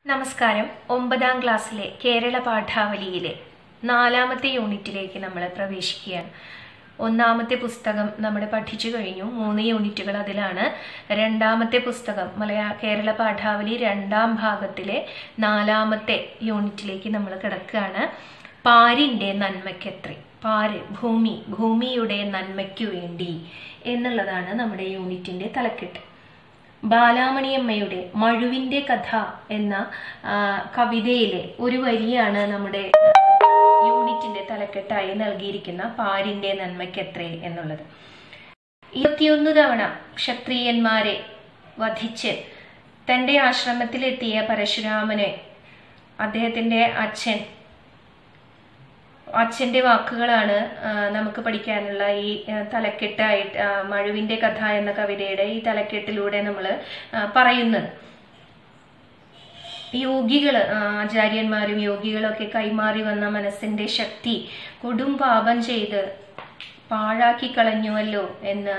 നമസ്കാരം ഒമ്പതാം ക്ലാസ്സിലെ കേരള പാഠാവലിയിലെ നാലാമത്തെ യൂണിറ്റിലേക്ക് നമ്മൾ പ്രവേശിക്കുകയാണ് ഒന്നാമത്തെ പുസ്തകം നമ്മൾ പഠിച്ചു കഴിഞ്ഞു മൂന്ന് യൂണിറ്റുകൾ അതിലാണ് രണ്ടാമത്തെ പുസ്തകം മലയാ കേരള പാഠാവലി രണ്ടാം ഭാഗത്തിലെ നാലാമത്തെ യൂണിറ്റിലേക്ക് നമ്മൾ കിടക്കുകയാണ് പാരിൻ്റെ നന്മയ്ക്കെത്രേ പാര് ഭൂമി ഭൂമിയുടെ നന്മയ്ക്കു വേണ്ടി എന്നുള്ളതാണ് നമ്മുടെ യൂണിറ്റിൻ്റെ തലക്കെട്ട് ബാലാമണിയമ്മയുടെ മഴുവിന്റെ കഥ എന്ന ആ, കവിതയിലെ ഒരു വരിയാണ് നമ്മുടെ യൂണിറ്റിന്റെ തലക്കെട്ടായി നൽകിയിരിക്കുന്ന പാരിന്റെ നന്മയ്ക്കെത്രേ എന്നുള്ളത് ഇരുപത്തിയൊന്ന് തവണ ക്ഷത്രിയന്മാരെ വധിച്ച് തന്റെ ആശ്രമത്തിലെത്തിയ പരശുരാമനെ അദ്ദേഹത്തിന്റെ അച്ഛൻ അച്ഛൻ്റെ വാക്കുകളാണ് ആ, നമുക്ക് പഠിക്കാനുള്ള ഈ ആ, തലക്കെട്ടായിട്ട് ആ, മഴുവിൻ്റെ കഥ എന്ന കവിതയുടെ ഈ തലക്കെട്ടിലൂടെ നമ്മൾ പറയുന്നത് യോഗികൾ ആചാര്യന്മാരും യോഗികളൊക്കെ കൈമാറി വന്ന മനസ്സിന്റെ ശക്തി കൊടും പാപം ചെയ്ത് പാഴാക്കി കളഞ്ഞുവല്ലോ എന്ന്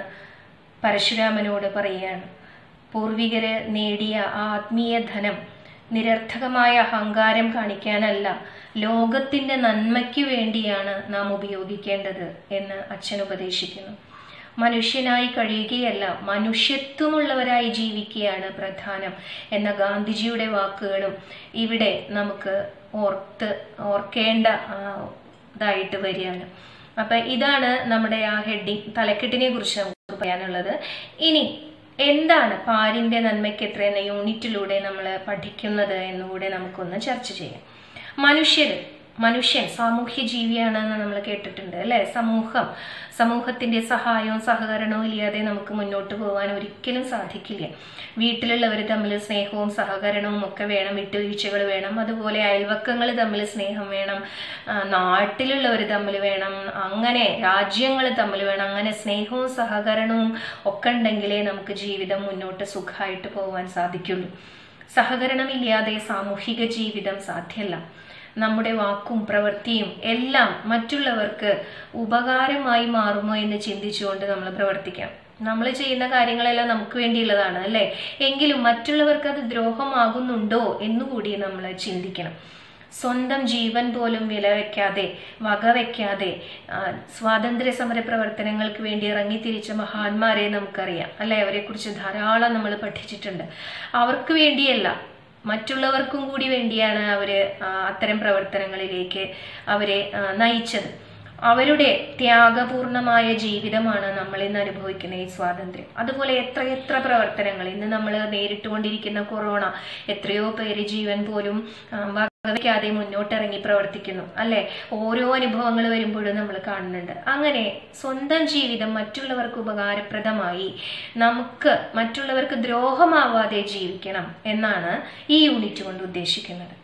പരശുരാമനോട് പറയുകയാണ് പൂർവികര് നേടിയ ആ ആത്മീയ ധനം നിരർത്ഥകമായ അഹങ്കാരം കാണിക്കാനല്ല ലോകത്തിന്റെ നന്മയ്ക്ക് വേണ്ടിയാണ് നാം ഉപയോഗിക്കേണ്ടത് എന്ന് അച്ഛൻ ഉപദേശിക്കുന്നു മനുഷ്യനായി കഴിയുകയല്ല മനുഷ്യത്വമുള്ളവരായി ജീവിക്കുകയാണ് പ്രധാനം എന്ന ഗാന്ധിജിയുടെ വാക്കുകളും ഇവിടെ നമുക്ക് ഓർത്ത് ഓർക്കേണ്ട ആ, ഇതായിട്ട് വരികയാണ് അപ്പൊ ഇതാണ് നമ്മുടെ ആ ഹെഡിങ് തലക്കെട്ടിനെ കുറിച്ച് നമുക്ക് പറയാനുള്ളത് ഇനി എന്താണ് പാരിന്റെ നന്മയ്ക്ക് എത്ര എന്ന യൂണിറ്റിലൂടെ നമ്മൾ പഠിക്കുന്നത് എന്നുകൂടെ നമുക്കൊന്ന് ചർച്ച ചെയ്യാം മനുഷ്യര് മനുഷ്യൻ സാമൂഹ്യ ജീവിയാണെന്ന് നമ്മൾ കേട്ടിട്ടുണ്ട് അല്ലെ സമൂഹം സമൂഹത്തിന്റെ സഹായവും സഹകരണവും ഇല്ലാതെ നമുക്ക് മുന്നോട്ട് പോകാൻ ഒരിക്കലും സാധിക്കില്ല വീട്ടിലുള്ളവർ തമ്മിൽ സ്നേഹവും സഹകരണവും ഒക്കെ വേണം വിട്ടുവീഴ്ചകൾ വേണം അതുപോലെ അയൽവക്കങ്ങൾ തമ്മിൽ സ്നേഹം വേണം ആ, നാട്ടിലുള്ളവർ തമ്മിൽ വേണം അങ്ങനെ രാജ്യങ്ങൾ തമ്മിൽ വേണം അങ്ങനെ സ്നേഹവും സഹകരണവും ഒക്കെ ഉണ്ടെങ്കിലേ നമുക്ക് ജീവിതം മുന്നോട്ട് സുഖമായിട്ട് പോകാൻ സാധിക്കുള്ളൂ സഹകരണമില്ലാതെ സാമൂഹിക ജീവിതം സാധ്യമല്ല നമ്മുടെ വാക്കും പ്രവൃത്തിയും എല്ലാം മറ്റുള്ളവർക്ക് ഉപകാരമായി മാറുമോ എന്ന് ചിന്തിച്ചുകൊണ്ട് നമ്മൾ പ്രവർത്തിക്കാം നമ്മൾ ചെയ്യുന്ന കാര്യങ്ങളെല്ലാം നമുക്ക് വേണ്ടിയുള്ളതാണ് അല്ലേ എങ്കിലും മറ്റുള്ളവർക്ക് അത് ദ്രോഹമാകുന്നുണ്ടോ എന്നുകൂടി നമ്മൾ ചിന്തിക്കണം സ്വന്തം ജീവൻ പോലും വിലവെക്കാതെ വകവെക്കാതെ ആ, സ്വാതന്ത്ര്യ സമര പ്രവർത്തനങ്ങൾക്ക് വേണ്ടി ഇറങ്ങിത്തിരിച്ച മഹാന്മാരെ നമുക്കറിയാം അല്ലെ അവരെക്കുറിച്ച് ധാരാളം നമ്മൾ പഠിച്ചിട്ടുണ്ട് അവർക്ക് വേണ്ടിയല്ല മറ്റുള്ളവർക്കും കൂടി വേണ്ടിയാണ് അവര് ആ, അത്തരം പ്രവർത്തനങ്ങളിലേക്ക് അവരെ ആ, നയിച്ചത് അവരുടെ ത്യാഗപൂർണമായ ജീവിതമാണ് നമ്മൾ ഇന്ന് അനുഭവിക്കുന്ന ഈ സ്വാതന്ത്ര്യം അതുപോലെ എത്ര എത്ര പ്രവർത്തനങ്ങൾ ഇന്ന് നമ്മൾ നേരിട്ടുകൊണ്ടിരിക്കുന്ന കൊറോണ എത്രയോ പേര് ജീവൻ പോലും ആ, വകവയ്ക്കാതെ മുന്നോട്ടിറങ്ങി പ്രവർത്തിക്കുന്നു അല്ലെ ഓരോ അനുഭവങ്ങൾ വരുമ്പോഴും നമ്മൾ കാണുന്നുണ്ട് അങ്ങനെ സ്വന്തം ജീവിതം മറ്റുള്ളവർക്ക് ഉപകാരപ്രദമായി നമുക്ക് മറ്റുള്ളവർക്ക് ദ്രോഹമാവാതെ ജീവിക്കണം എന്നാണ് ഈ യൂണിറ്റ് കൊണ്ട് ഉദ്ദേശിക്കുന്നത്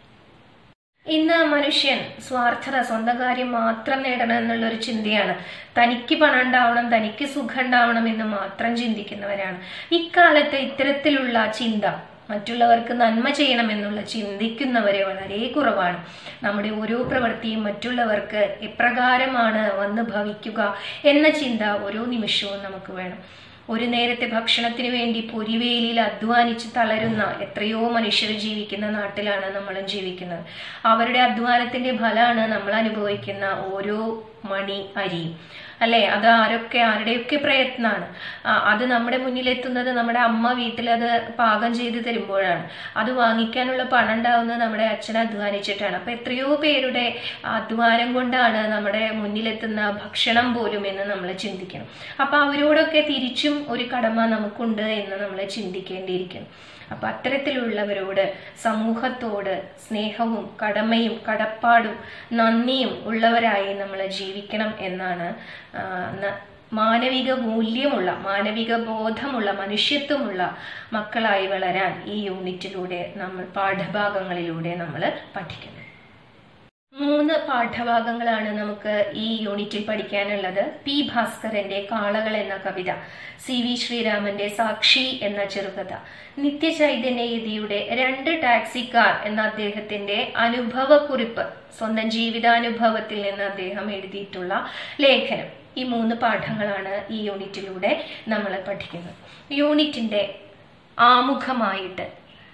ഇന്ന് മനുഷ്യൻ സ്വാർത്ഥത സ്വന്തം കാര്യം മാത്രം നേടണം എന്നുള്ളൊരു ചിന്തയാണ് തനിക്ക് പണം ഉണ്ടാവണം തനിക്ക് സുഖം ഉണ്ടാവണം എന്ന് മാത്രം ചിന്തിക്കുന്നവരാണ് ഇക്കാലത്ത് ഇത്തരത്തിലുള്ള ചിന്ത മറ്റുള്ളവർക്ക് നന്മ ചെയ്യണം എന്നുള്ള ചിന്തിക്കുന്നവരെ വളരെ കുറവാണ് നമ്മുടെ ഓരോ പ്രവൃത്തിയും മറ്റുള്ളവർക്ക് എപ്രകാരമാണ് വന്ന് ഭവിക്കുക എന്ന ചിന്ത ഓരോ നിമിഷവും നമുക്ക് വേണം ഒരു നേരത്തെ ഭക്ഷണത്തിന് വേണ്ടി പൊരിവേലിയിൽ അധ്വാനിച്ച് തളരുന്ന എത്രയോ മനുഷ്യർ ജീവിക്കുന്ന നാട്ടിലാണ് നമ്മളും ജീവിക്കുന്നത് അവരുടെ അധ്വാനത്തിന്റെ ഫലമാണ് നമ്മൾ അനുഭവിക്കുന്ന ഓരോ മണി അരിയും അല്ലെ അത് ആരൊക്കെ ആരുടെയൊക്കെ പ്രയത്നമാണ് ആ, അത് നമ്മുടെ മുന്നിലെത്തുന്നത് നമ്മുടെ അമ്മ വീട്ടിൽ അത് പാകം ചെയ്ത് തരുമ്പോഴാണ് അത് വാങ്ങിക്കാനുള്ള പണം ഉണ്ടാവുന്നത് നമ്മുടെ അച്ഛൻ അധ്വാനിച്ചിട്ടാണ് അപ്പൊ എത്രയോ പേരുടെ അധ്വാനം കൊണ്ടാണ് നമ്മുടെ മുന്നിലെത്തുന്ന ഭക്ഷണം പോലും എന്ന് നമ്മൾ ചിന്തിക്കണം അപ്പൊ അവരോടൊക്കെ തിരിച്ചും ഒരു കടമ നമുക്കുണ്ട് എന്ന് നമ്മൾ ചിന്തിക്കേണ്ടിയിരിക്കുന്നു അപ്പൊ അത്തരത്തിലുള്ളവരോട് സമൂഹത്തോട് സ്നേഹവും കടമയും കടപ്പാടും നന്ദിയും ഉള്ളവരായി നമ്മൾ ജീവിക്കണം എന്നാണ് ആ, ന- മാനവിക മൂല്യമുള്ള മാനവിക ബോധമുള്ള മനുഷ്യത്വമുള്ള മക്കളായി വളരാൻ ഈ യൂണിറ്റിലൂടെ നമ്മൾ പാഠഭാഗങ്ങളിലൂടെ നമ്മൾ പഠിക്കുന്നത് മൂന്ന് പാഠഭാഗങ്ങളാണ് നമുക്ക് ഈ യൂണിറ്റിൽ പഠിക്കാനുള്ളത് പി ഭാസ്കരന്റെ കാളകൾ എന്ന കവിത സി വി ശ്രീരാമന്റെ സാക്ഷി എന്ന ചെറുകഥ നിത്യചൈതന്യയതിയുടെ രണ്ട് ടാക്സിക്കാർ എന്ന അദ്ദേഹത്തിന്റെ അനുഭവക്കുറിപ്പ് സ്വന്തം ജീവിതാനുഭവത്തിൽ നിന്ന് അദ്ദേഹം എഴുതിയിട്ടുള്ള ലേഖനം ഈ മൂന്ന് പാഠങ്ങളാണ് ഈ യൂണിറ്റിലൂടെ നമ്മൾ പഠിക്കുന്നത് യൂണിറ്റിന്റെ ആമുഖമായിട്ട്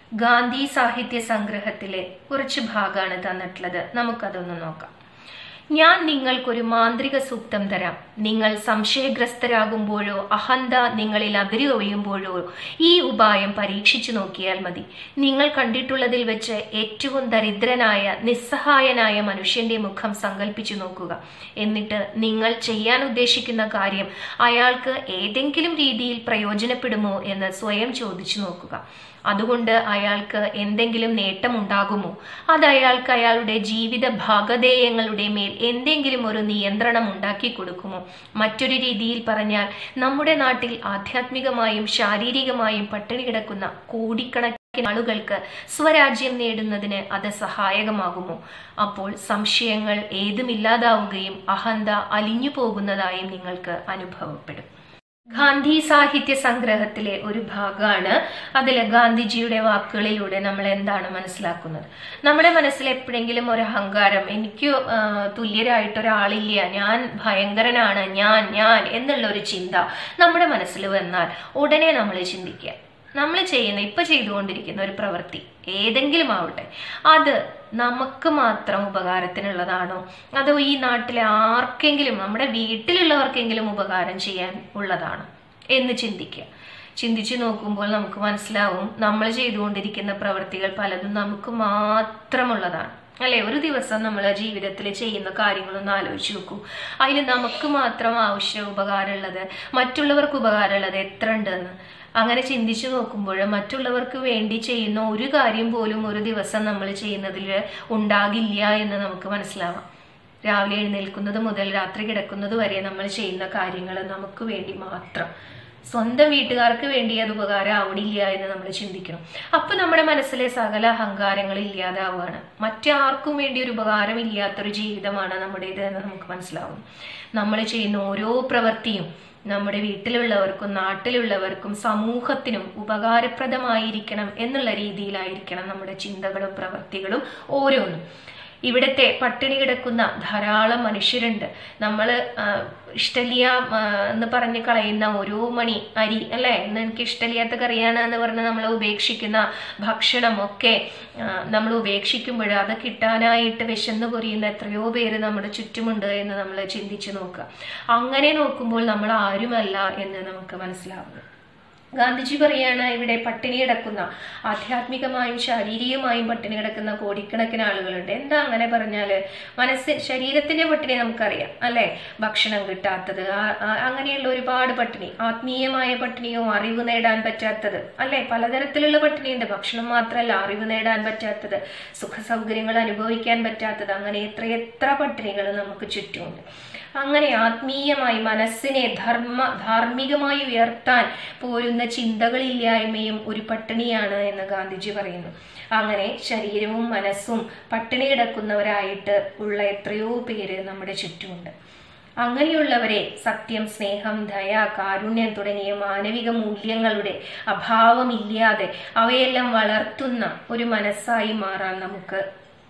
ഗാന്ധി സാഹിത്യ സംഗ്രഹത്തിലെ കുറച്ച് ഭാഗമാണ് തന്നിട്ടുള്ളത് നമുക്കതൊന്ന് നോക്കാം ഞാൻ നിങ്ങൾക്കൊരു മാന്ത്രിക സൂക്തം തരാം നിങ്ങൾ സംശയഗ്രസ്തരാകുമ്പോഴോ അഹന്ത നിങ്ങളിൽ അതിരുകവിയുമ്പോഴോ ഈ ഉപായം പരീക്ഷിച്ചു നോക്കിയാൽ മതി നിങ്ങൾ കണ്ടിട്ടുള്ളതിൽ വെച്ച് ഏറ്റവും ദരിദ്രനായ നിസ്സഹായനായ മനുഷ്യന്റെ മുഖം സങ്കല്പിച്ചു നോക്കുക എന്നിട്ട് നിങ്ങൾ ചെയ്യാൻ ഉദ്ദേശിക്കുന്ന കാര്യം അയാൾക്ക് ഏതെങ്കിലും രീതിയിൽ പ്രയോജനപ്പെടുമോ എന്ന് സ്വയം ചോദിച്ചു നോക്കുക അതുകൊണ്ട് അയാൾക്ക് എന്തെങ്കിലും നേട്ടമുണ്ടാകുമോ അത് അയാൾക്ക് അയാളുടെ ജീവിത ഭാഗധേയങ്ങളുടെ മേൽ എന്തെങ്കിലും ഒരു നിയന്ത്രണം ഉണ്ടാക്കി കൊടുക്കുമോ മറ്റൊരു രീതിയിൽ പറഞ്ഞാൽ നമ്മുടെ നാട്ടിൽ ആധ്യാത്മികമായും ശാരീരികമായും പട്ടിണി കിടക്കുന്ന കോടിക്കണക്കിന് ആളുകൾക്ക് സ്വരാജ്യം നേടുന്നതിന് അത് സഹായകമാകുമോ അപ്പോൾ സംശയങ്ങൾ ഏതുമില്ലാതാവുകയും അഹന്ത അലിഞ്ഞു പോകുന്നതായും നിങ്ങൾക്ക് അനുഭവപ്പെടും ഗാന്ധി സാഹിത്യ സംഗ്രഹത്തിലെ ഒരു ഭാഗമാണ് അതിൽ ഗാന്ധിജിയുടെ വാക്കുകളിലൂടെ നമ്മൾ എന്താണ് മനസ്സിലാക്കുന്നത് നമ്മുടെ മനസ്സിൽ എപ്പോഴെങ്കിലും ഒരു അഹങ്കാരം എനിക്ക് ആ, തുല്യരായിട്ട് ഒരാളില്ല ഞാൻ ഭയങ്കരനാണ് ഞാൻ ഞാൻ എന്നുള്ള ഒരു ചിന്ത നമ്മുടെ മനസ്സിൽ വന്നാൽ ഉടനെ നമ്മൾ ചിന്തിക്കുക നമ്മൾ ചെയ്യുന്ന ഇപ്പൊ ചെയ്തുകൊണ്ടിരിക്കുന്ന ഒരു പ്രവൃത്തി ഏതെങ്കിലും ആവട്ടെ അത് നമുക്ക് മാത്രം ഉപകാരത്തിനുള്ളതാണോ അതോ ഈ നാട്ടിലെ ആർക്കെങ്കിലും നമ്മുടെ വീട്ടിലുള്ളവർക്കെങ്കിലും ഉപകാരം ചെയ്യാൻ ഉള്ളതാണോ എന്ന് ചിന്തിക്കുക ചിന്തിച്ചു നോക്കുമ്പോൾ നമുക്ക് മനസ്സിലാവും നമ്മൾ ചെയ്തുകൊണ്ടിരിക്കുന്ന പ്രവൃത്തികൾ പലതും നമുക്ക് മാത്രമുള്ളതാണ് അല്ലെ ഒരു ദിവസം നമ്മൾ ജീവിതത്തിൽ ചെയ്യുന്ന കാര്യങ്ങളൊന്ന് ആലോചിച്ച് നോക്കൂ അതിൽ നമുക്ക് മാത്രം ആവശ്യം ഉപകാരമുള്ളത് മറ്റുള്ളവർക്ക് ഉപകാരമുള്ളത് എത്ര ഉണ്ടെന്ന് അങ്ങനെ ചിന്തിച്ചു നോക്കുമ്പോൾ മറ്റുള്ളവർക്ക് വേണ്ടി ചെയ്യുന്ന ഒരു കാര്യം പോലും ഒരു ദിവസം നമ്മൾ ചെയ്യുന്നതിൽ ഉണ്ടാകില്ല എന്ന് നമുക്ക് മനസ്സിലാവാം രാവിലെ എഴുന്നേൽക്കുന്നത് മുതൽ രാത്രി കിടക്കുന്നത് വരെ നമ്മൾ ചെയ്യുന്ന കാര്യങ്ങൾ നമുക്ക് വേണ്ടി മാത്രം സ്വന്തം വീട്ടുകാർക്ക് വേണ്ടി അത് ഉപകാരം ആവണില്ല എന്ന് നമ്മൾ ചിന്തിക്കണം അപ്പൊ നമ്മുടെ മനസ്സിലെ സകല അഹങ്കാരങ്ങൾ ഇല്ലാതാവുകയാണ് മറ്റാർക്കും വേണ്ടി ഒരു ഉപകാരം ഇല്ലാത്തൊരു ജീവിതമാണ് നമ്മുടേത് എന്ന് നമുക്ക് മനസ്സിലാവും നമ്മൾ ചെയ്യുന്ന ഓരോ പ്രവൃത്തിയും നമ്മുടെ വീട്ടിലുള്ളവർക്കും നാട്ടിലുള്ളവർക്കും സമൂഹത്തിനും ഉപകാരപ്രദമായിരിക്കണം എന്നുള്ള രീതിയിലായിരിക്കണം നമ്മുടെ ചിന്തകളും പ്രവൃത്തികളും ഓരോന്നും ഇവിടുത്തെ പട്ടിണി കിടക്കുന്ന ധാരാളം മനുഷ്യരുണ്ട് നമ്മൾ ഇഷ്ടലിയ എന്ന് പറഞ്ഞ് കളയുന്ന ഓരോ മണി അരി അല്ലേ ഇന്ന് എനിക്ക് ഇഷ്ടമില്ലാത്ത കറിയാണ് എന്ന് പറഞ്ഞ് നമ്മൾ ഉപേക്ഷിക്കുന്ന ഭക്ഷണം ഒക്കെ നമ്മൾ ഉപേക്ഷിക്കുമ്പോൾ അത് കിട്ടാനായിട്ട് വിശന്ന് പൊരിയുന്ന എത്രയോ പേര് നമ്മുടെ ചുറ്റുമുണ്ട് എന്ന് നമ്മൾ ചിന്തിച്ചു നോക്കുക അങ്ങനെ നോക്കുമ്പോൾ നമ്മൾ ആരുമല്ല എന്ന് നമുക്ക് മനസ്സിലാവുന്നു ഗാന്ധിജി പറയാണ് ഇവിടെ പട്ടിണി കിടക്കുന്ന ആധ്യാത്മികമായും ശാരീരികമായും പട്ടിണി കിടക്കുന്ന കോടിക്കണക്കിന് ആളുകളുണ്ട് എന്താ അങ്ങനെ പറഞ്ഞാല് മനസ്സ് ശരീരത്തിന്റെ പട്ടിണി നമുക്കറിയാം അല്ലെ ഭക്ഷണം കിട്ടാത്തത് ആ- ആ- അങ്ങനെയുള്ള ഒരുപാട് പട്ടിണി ആത്മീയമായ പട്ടിണിയോ അറിവ് നേടാൻ പറ്റാത്തത് അല്ലെ പലതരത്തിലുള്ള പട്ടിണിയുണ്ട് ഭക്ഷണം മാത്രമല്ല അറിവ് നേടാൻ പറ്റാത്തത് സുഖ സൗകര്യങ്ങൾ അനുഭവിക്കാൻ പറ്റാത്തത് അങ്ങനെ എത്രയെത്ര പട്ടിണികൾ നമുക്ക് ചുറ്റുമുണ്ട് അങ്ങനെ ആത്മീയമായി മനസ്സിനെ ധർമ്മ ധാർമ്മികമായി ഉയർത്താൻ പോരുന്ന ചിന്തകളില്ലായ്മയും ഒരു പട്ടിണിയാണ് എന്ന് ഗാന്ധിജി പറയുന്നു അങ്ങനെ ശരീരവും മനസ്സും പട്ടിണി കിടക്കുന്നവരായിട്ട് ഉള്ള എത്രയോ പേര് നമ്മുടെ ചുറ്റുമുണ്ട് അങ്ങനെയുള്ളവരെ സത്യം സ്നേഹം ദയ കാരുണ്യം തുടങ്ങിയ മാനവിക മൂല്യങ്ങളുടെ അഭാവമില്ലാതെ അവയെല്ലാം വളർത്തുന്ന ഒരു മനസ്സായി മാറാൻ നമുക്ക്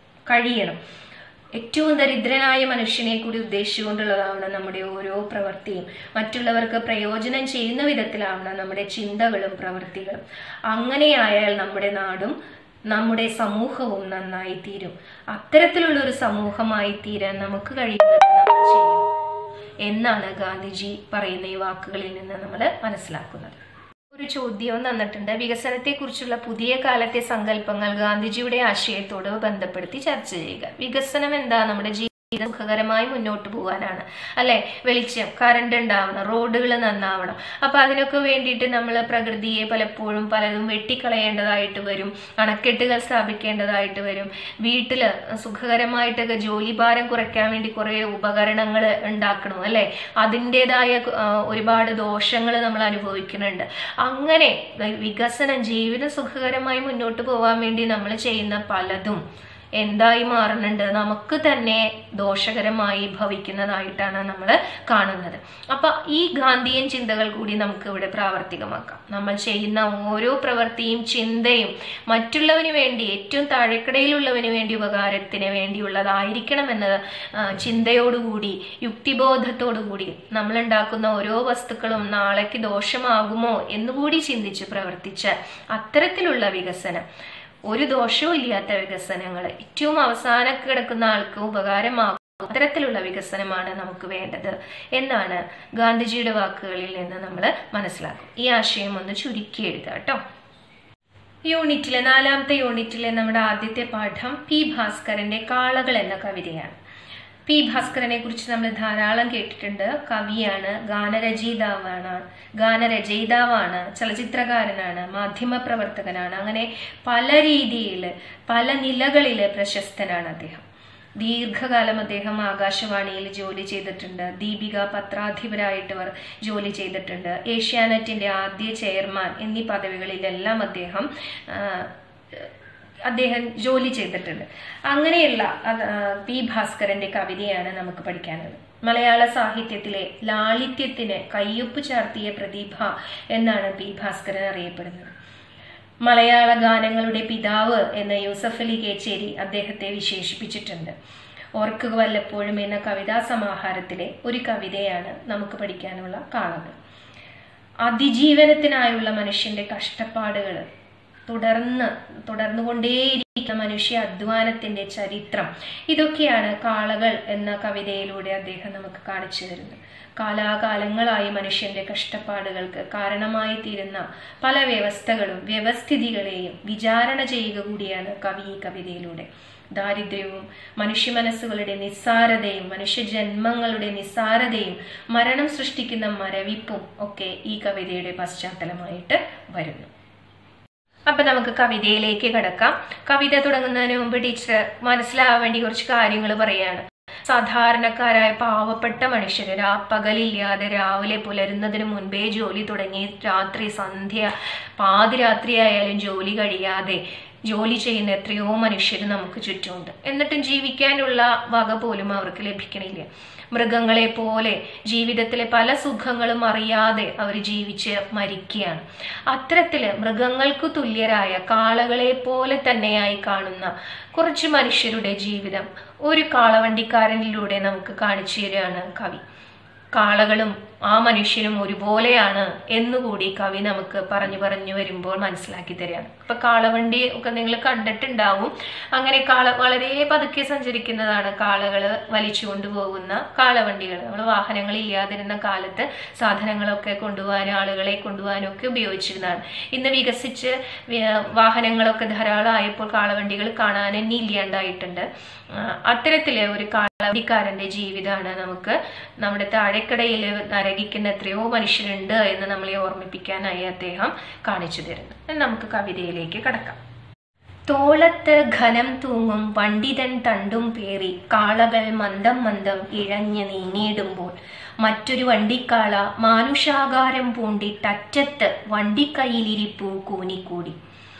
കഴിയണം ഏറ്റവും ദരിദ്രനായ മനുഷ്യനെ കൂടി ഉദ്ദേശിച്ചുകൊണ്ടുള്ളതാവണം നമ്മുടെ ഓരോ പ്രവൃത്തിയും മറ്റുള്ളവർക്ക് പ്രയോജനം ചെയ്യുന്ന വിധത്തിലാവണം നമ്മുടെ ചിന്തകളും പ്രവൃത്തികളും അങ്ങനെയായാൽ നമ്മുടെ നാടും നമ്മുടെ സമൂഹവും നന്നായി തീരും അത്തരത്തിലുള്ള ഒരു സമൂഹമായി തീരാൻ നമുക്ക് കഴിയുന്നത് നമ്മൾ ചെയ്യണം എന്നാണ് ഗാന്ധിജി പറയുന്ന ഈ വാക്കുകളിൽ നിന്ന് നമ്മൾ മനസ്സിലാക്കുന്നത് ഒരു ചോദ്യവും തന്നിട്ടുണ്ട് വികസനത്തെക്കുറിച്ചുള്ള പുതിയ കാലത്തെ സങ്കല്പങ്ങൾ ഗാന്ധിജിയുടെ ആശയത്തോട് ബന്ധപ്പെടുത്തി ചർച്ച ചെയ്യുക വികസനം എന്താ നമ്മുടെ ജീവിതം സുഖകരമായി മുന്നോട്ട് പോകാനാണ് അല്ലെ വെളിച്ചം കറണ്ട് ഉണ്ടാവണം റോഡുകൾ നന്നാവണം അപ്പൊ അതിനൊക്കെ വേണ്ടിയിട്ട് നമ്മൾ പ്രകൃതിയെ പലപ്പോഴും പലതും വെട്ടിക്കളയേണ്ടതായിട്ട് വരും അണക്കെട്ടുകൾ സ്ഥാപിക്കേണ്ടതായിട്ട് വരും വീട്ടില് സുഖകരമായിട്ടൊക്കെ ജോലിഭാരം കുറയ്ക്കാൻ വേണ്ടി കുറെ ഉപകരണങ്ങൾ ഉണ്ടാക്കണം അല്ലെ അതിൻ്റെതായ ഒരുപാട് ദോഷങ്ങൾ നമ്മൾ അനുഭവിക്കുന്നുണ്ട് അങ്ങനെ വികസനം ജീവിതം സുഖകരമായി മുന്നോട്ട് പോകാൻ വേണ്ടി നമ്മൾ ചെയ്യുന്ന പലതും എന്തായി മാറുന്നുണ്ട് നമുക്ക് തന്നെ ദോഷകരമായി ഭവിക്കുന്നതായിട്ടാണ് നമ്മൾ കാണുന്നത് അപ്പൊ ഈ ഗാന്ധിയൻ ചിന്തകൾ കൂടി നമുക്ക് ഇവിടെ പ്രാവർത്തികമാക്കാം നമ്മൾ ചെയ്യുന്ന ഓരോ പ്രവൃത്തിയും ചിന്തയും മറ്റുള്ളവന് വേണ്ടി ഏറ്റവും താഴെക്കടയിലുള്ളവന് വേണ്ടി ഉപകാരത്തിന് വേണ്ടിയുള്ളതായിരിക്കണം എന്ന ആ, ചിന്തയോടുകൂടി യുക്തിബോധത്തോടുകൂടി നമ്മൾ ഉണ്ടാക്കുന്ന ഓരോ വസ്തുക്കളും നാളേക്ക് ദോഷമാകുമോ എന്നുകൂടി ചിന്തിച്ച് പ്രവർത്തിച്ചാൽ അത്തരത്തിലുള്ള വികസനം ഒരു ദോഷവും ഇല്ലാത്ത വികസനങ്ങൾ ഏറ്റവും അവസാനം കിടക്കുന്ന ആൾക്ക് ഉപകാരമാകും അത്തരത്തിലുള്ള വികസനമാണ് നമുക്ക് വേണ്ടത് എന്നാണ് ഗാന്ധിജിയുടെ വാക്കുകളിൽ നിന്ന് നമ്മൾ മനസ്സിലാക്കും ഈ ആശയം ഒന്ന് ചുരുക്കി എഴുതുക കേട്ടോ യൂണിറ്റിലെ നാലാമത്തെ യൂണിറ്റിലെ നമ്മുടെ ആദ്യത്തെ പാഠം പി ഭാസ്കരന്റെ കാളകൾ എന്ന കവിതയാണ് പി ഭാസ്കരനെ കുറിച്ച് നമ്മൾ ധാരാളം കേട്ടിട്ടുണ്ട് കവിയാണ് ഗാനരചയിതാവാണ് ഗാനരചയിതാവാണ് ചലച്ചിത്രകാരനാണ് മാധ്യമപ്രവർത്തകനാണ് അങ്ങനെ പല രീതിയിൽ പല നിലകളിൽ പ്രശസ്തനാണ് അദ്ദേഹം ദീർഘകാലം അദ്ദേഹം ആകാശവാണിയിൽ ജോലി ചെയ്തിട്ടുണ്ട് ദീപിക പത്രാധിപരായിട്ട് അവർ ജോലി ചെയ്തിട്ടുണ്ട് ഏഷ്യാനെറ്റിന്റെ ആദ്യ ചെയർമാൻ എന്നീ പദവികളിലെല്ലാം അദ്ദേഹം ആ, അദ്ദേഹം ജോലി ചെയ്തിട്ടുണ്ട് അങ്ങനെയുള്ള അത്, ആ, പി ഭാസ്കരന്റെ കവിതയാണ് നമുക്ക് പഠിക്കാനുള്ളത് മലയാള സാഹിത്യത്തിലെ ലാളിത്യത്തിന് കയ്യൊപ്പ് ചാർത്തിയ പ്രതിഭ എന്നാണ് പി ഭാസ്കരൻ അറിയപ്പെടുന്നത് മലയാള ഗാനങ്ങളുടെ പിതാവ് എന്ന യൂസഫ് അലി കേച്ചേരി അദ്ദേഹത്തെ വിശേഷിപ്പിച്ചിട്ടുണ്ട് ഓർക്കുക വല്ലപ്പോഴും എന്ന കവിതാ സമാഹാരത്തിലെ ഒരു കവിതയാണ് നമുക്ക് പഠിക്കാനുള്ള കാളകൾ അതിജീവനത്തിനായുള്ള മനുഷ്യന്റെ കഷ്ടപ്പാടുകൾ തുടർന്ന് തുടർന്നുകൊണ്ടേയിരിക്കുന്ന മനുഷ്യ അധ്വാനത്തിന്റെ ചരിത്രം ഇതൊക്കെയാണ് കാളകൾ എന്ന കവിതയിലൂടെ അദ്ദേഹം നമുക്ക് കാണിച്ചു തരുന്നത് കാലാകാലങ്ങളായി മനുഷ്യന്റെ കഷ്ടപ്പാടുകൾക്ക് കാരണമായി തീരുന്ന പല വ്യവസ്ഥകളും വ്യവസ്ഥിതികളെയും വിചാരണ ചെയ്യുക കൂടിയാണ് കവി ഈ കവിതയിലൂടെ ദാരിദ്ര്യവും മനുഷ്യ മനസ്സുകളുടെ നിസ്സാരതയും മനുഷ്യജന്മങ്ങളുടെ നിസ്സാരതയും മരണം സൃഷ്ടിക്കുന്ന മരവിപ്പും ഒക്കെ ഈ കവിതയുടെ പശ്ചാത്തലമായിട്ട് വരുന്നു അപ്പൊ നമുക്ക് കവിതയിലേക്ക് കിടക്കാം കവിത തുടങ്ങുന്നതിന് മുമ്പ് ടീച്ചർ മനസ്സിലാവാൻ വേണ്ടി കുറച്ച് കാര്യങ്ങൾ പറയാണ് സാധാരണക്കാരായ പാവപ്പെട്ട മനുഷ്യര് രാപ്പകലില്ലാതെ രാവിലെ പുലരുന്നതിന് മുൻപേ ജോലി തുടങ്ങി രാത്രി സന്ധ്യ പാതിരാത്രി ആയാലും ജോലി കഴിയാതെ ജോലി ചെയ്യുന്ന എത്രയോ മനുഷ്യർ നമുക്ക് ചുറ്റുമുണ്ട് എന്നിട്ടും ജീവിക്കാനുള്ള വക പോലും അവർക്ക് ലഭിക്കണില്ല മൃഗങ്ങളെ പോലെ ജീവിതത്തിലെ പല സുഖങ്ങളും അറിയാതെ അവർ ജീവിച്ച് മരിക്കുകയാണ് അത്തരത്തില് മൃഗങ്ങൾക്ക് തുല്യരായ കാളകളെ പോലെ തന്നെയായി കാണുന്ന കുറച്ച് മനുഷ്യരുടെ ജീവിതം ഒരു കാളവണ്ടിക്കാരനിലൂടെ നമുക്ക് കാണിച്ചു തരികയാണ് കവി കാളകളും ആ മനുഷ്യനും ഒരുപോലെയാണ് എന്നുകൂടി കവി നമുക്ക് പറഞ്ഞു പറഞ്ഞു വരുമ്പോൾ മനസ്സിലാക്കി തരികയാണ് ഇപ്പൊ കാളവണ്ടി ഒക്കെ നിങ്ങൾ കണ്ടിട്ടുണ്ടാവും അങ്ങനെ കാള വളരെ പതുക്കെ സഞ്ചരിക്കുന്നതാണ് കാളകള് വലിച്ചു കൊണ്ടുപോകുന്ന കാളവണ്ടികൾ നമ്മൾ വാഹനങ്ങൾ ഇല്ലാതിരുന്ന കാലത്ത് സാധനങ്ങളൊക്കെ കൊണ്ടുപോകാനും ആളുകളെ കൊണ്ടുപോകാനും ഒക്കെ ഉപയോഗിച്ചിരുന്നതാണ് ഇന്ന് വികസിച്ച് വി- വാഹനങ്ങളൊക്കെ ധാരാളം ആയപ്പോൾ കാളവണ്ടികൾ കാണാൻ തന്നെ ഇല്ലാണ്ടായിട്ടുണ്ട് ആ, അത്തരത്തിലെ ഒരു കാളവണ്ടിക്കാരന്റെ ജീവിതമാണ് നമുക്ക് നമ്മുടെ താഴെക്കടയിൽ നരകിക്കുന്ന എത്രയോ മനുഷ്യരുണ്ട് എന്ന് നമ്മളെ ഓർമ്മിപ്പിക്കാനായി അദ്ദേഹം കാണിച്ചു തരുന്നു ഇനി നമുക്ക് കവിതയിലേക്ക് കടക്കാം തോളത്ത് ഘനം തൂങ്ങും വണ്ടിതൻ തണ്ടും പേറി കാളകൾ മന്ദം മന്ദം ഇഴഞ്ഞ് നീങ്ങിയിടുമ്പോൾ മറ്റൊരു വണ്ടിക്കാള മാനുഷാകാരം പൂണ്ടിട്ടറ്റത്ത് വണ്ടിക്കൈയിലിരിപ്പു കൂനിക്കൂടി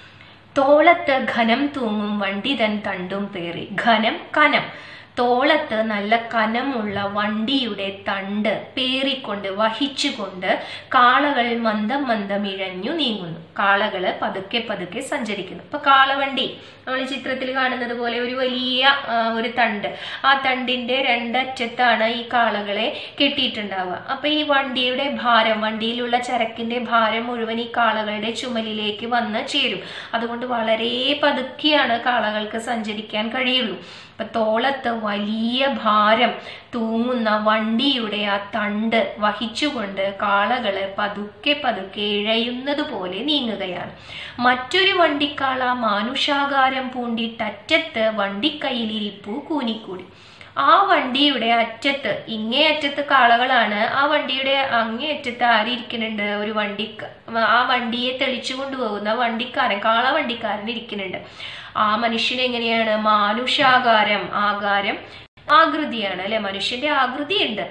തോളത്ത് ഘനം തൂങ്ങും വണ്ടിതൻ തണ്ടും പേറി ഘനം കനം തോളത്ത് നല്ല കനമുള്ള വണ്ടിയുടെ തണ്ട് പേറിക്കൊണ്ട് വഹിച്ചുകൊണ്ട് കാളകൾ മന്ദം മന്ദം ഇഴഞ്ഞു നീങ്ങുന്നു കാളകള് പതുക്കെ പതുക്കെ സഞ്ചരിക്കുന്നു ഇപ്പൊ കാളവണ്ടി നമ്മൾ ചിത്രത്തിൽ കാണുന്നത് പോലെ ഒരു വലിയ ആ, ഒരു തണ്ട് ആ തണ്ടിന്റെ രണ്ടറ്റത്താണ് ഈ കാളകളെ കെട്ടിയിട്ടുണ്ടാവുക അപ്പൊ ഈ വണ്ടിയുടെ ഭാരം വണ്ടിയിലുള്ള ചരക്കിന്റെ ഭാരം മുഴുവൻ ഈ കാളകളുടെ ചുമലിലേക്ക് വന്ന് ചേരും അതുകൊണ്ട് വളരെ പതുക്കെയാണ് കാളകൾക്ക് സഞ്ചരിക്കാൻ കഴിയുള്ളൂ അപ്പൊ തോളത്ത് വലിയ ഭാരം തൂങ്ങുന്ന വണ്ടിയുടെ ആ തണ്ട് വഹിച്ചുകൊണ്ട് കാളകള് പതുക്കെ പതുക്കെ ഇഴയുന്നത് പോലെ നീങ്ങുകയാണ് മറ്റൊരു വണ്ടിക്കാള മാനുഷാകാരം പൂണ്ടിട്ടറ്റത്ത് വണ്ടിക്കൈയിലിരിപ്പു കൂനിക്കൂടി ആ വണ്ടിയുടെ അറ്റത്ത് ഇങ്ങേ അറ്റത്ത് കാളകളാണ് ആ വണ്ടിയുടെ അങ്ങേ അറ്റത്ത് ആരിയ്ക്കുന്നുണ്ട് ഒരു വണ്ടി ആ വണ്ടിയെ തെളിച്ചു കൊണ്ടുപോകുന്ന വണ്ടിക്കാരൻ കാള വണ്ടിക്കാരൻ ഇരിക്കുന്നുണ്ട് ആ മനുഷ്യൻ എങ്ങനെയാണ് മാനുഷാകാരം ആകാരം ആകൃതിയാണ് അല്ലെ മനുഷ്യന്റെ ആകൃതിയുണ്ട്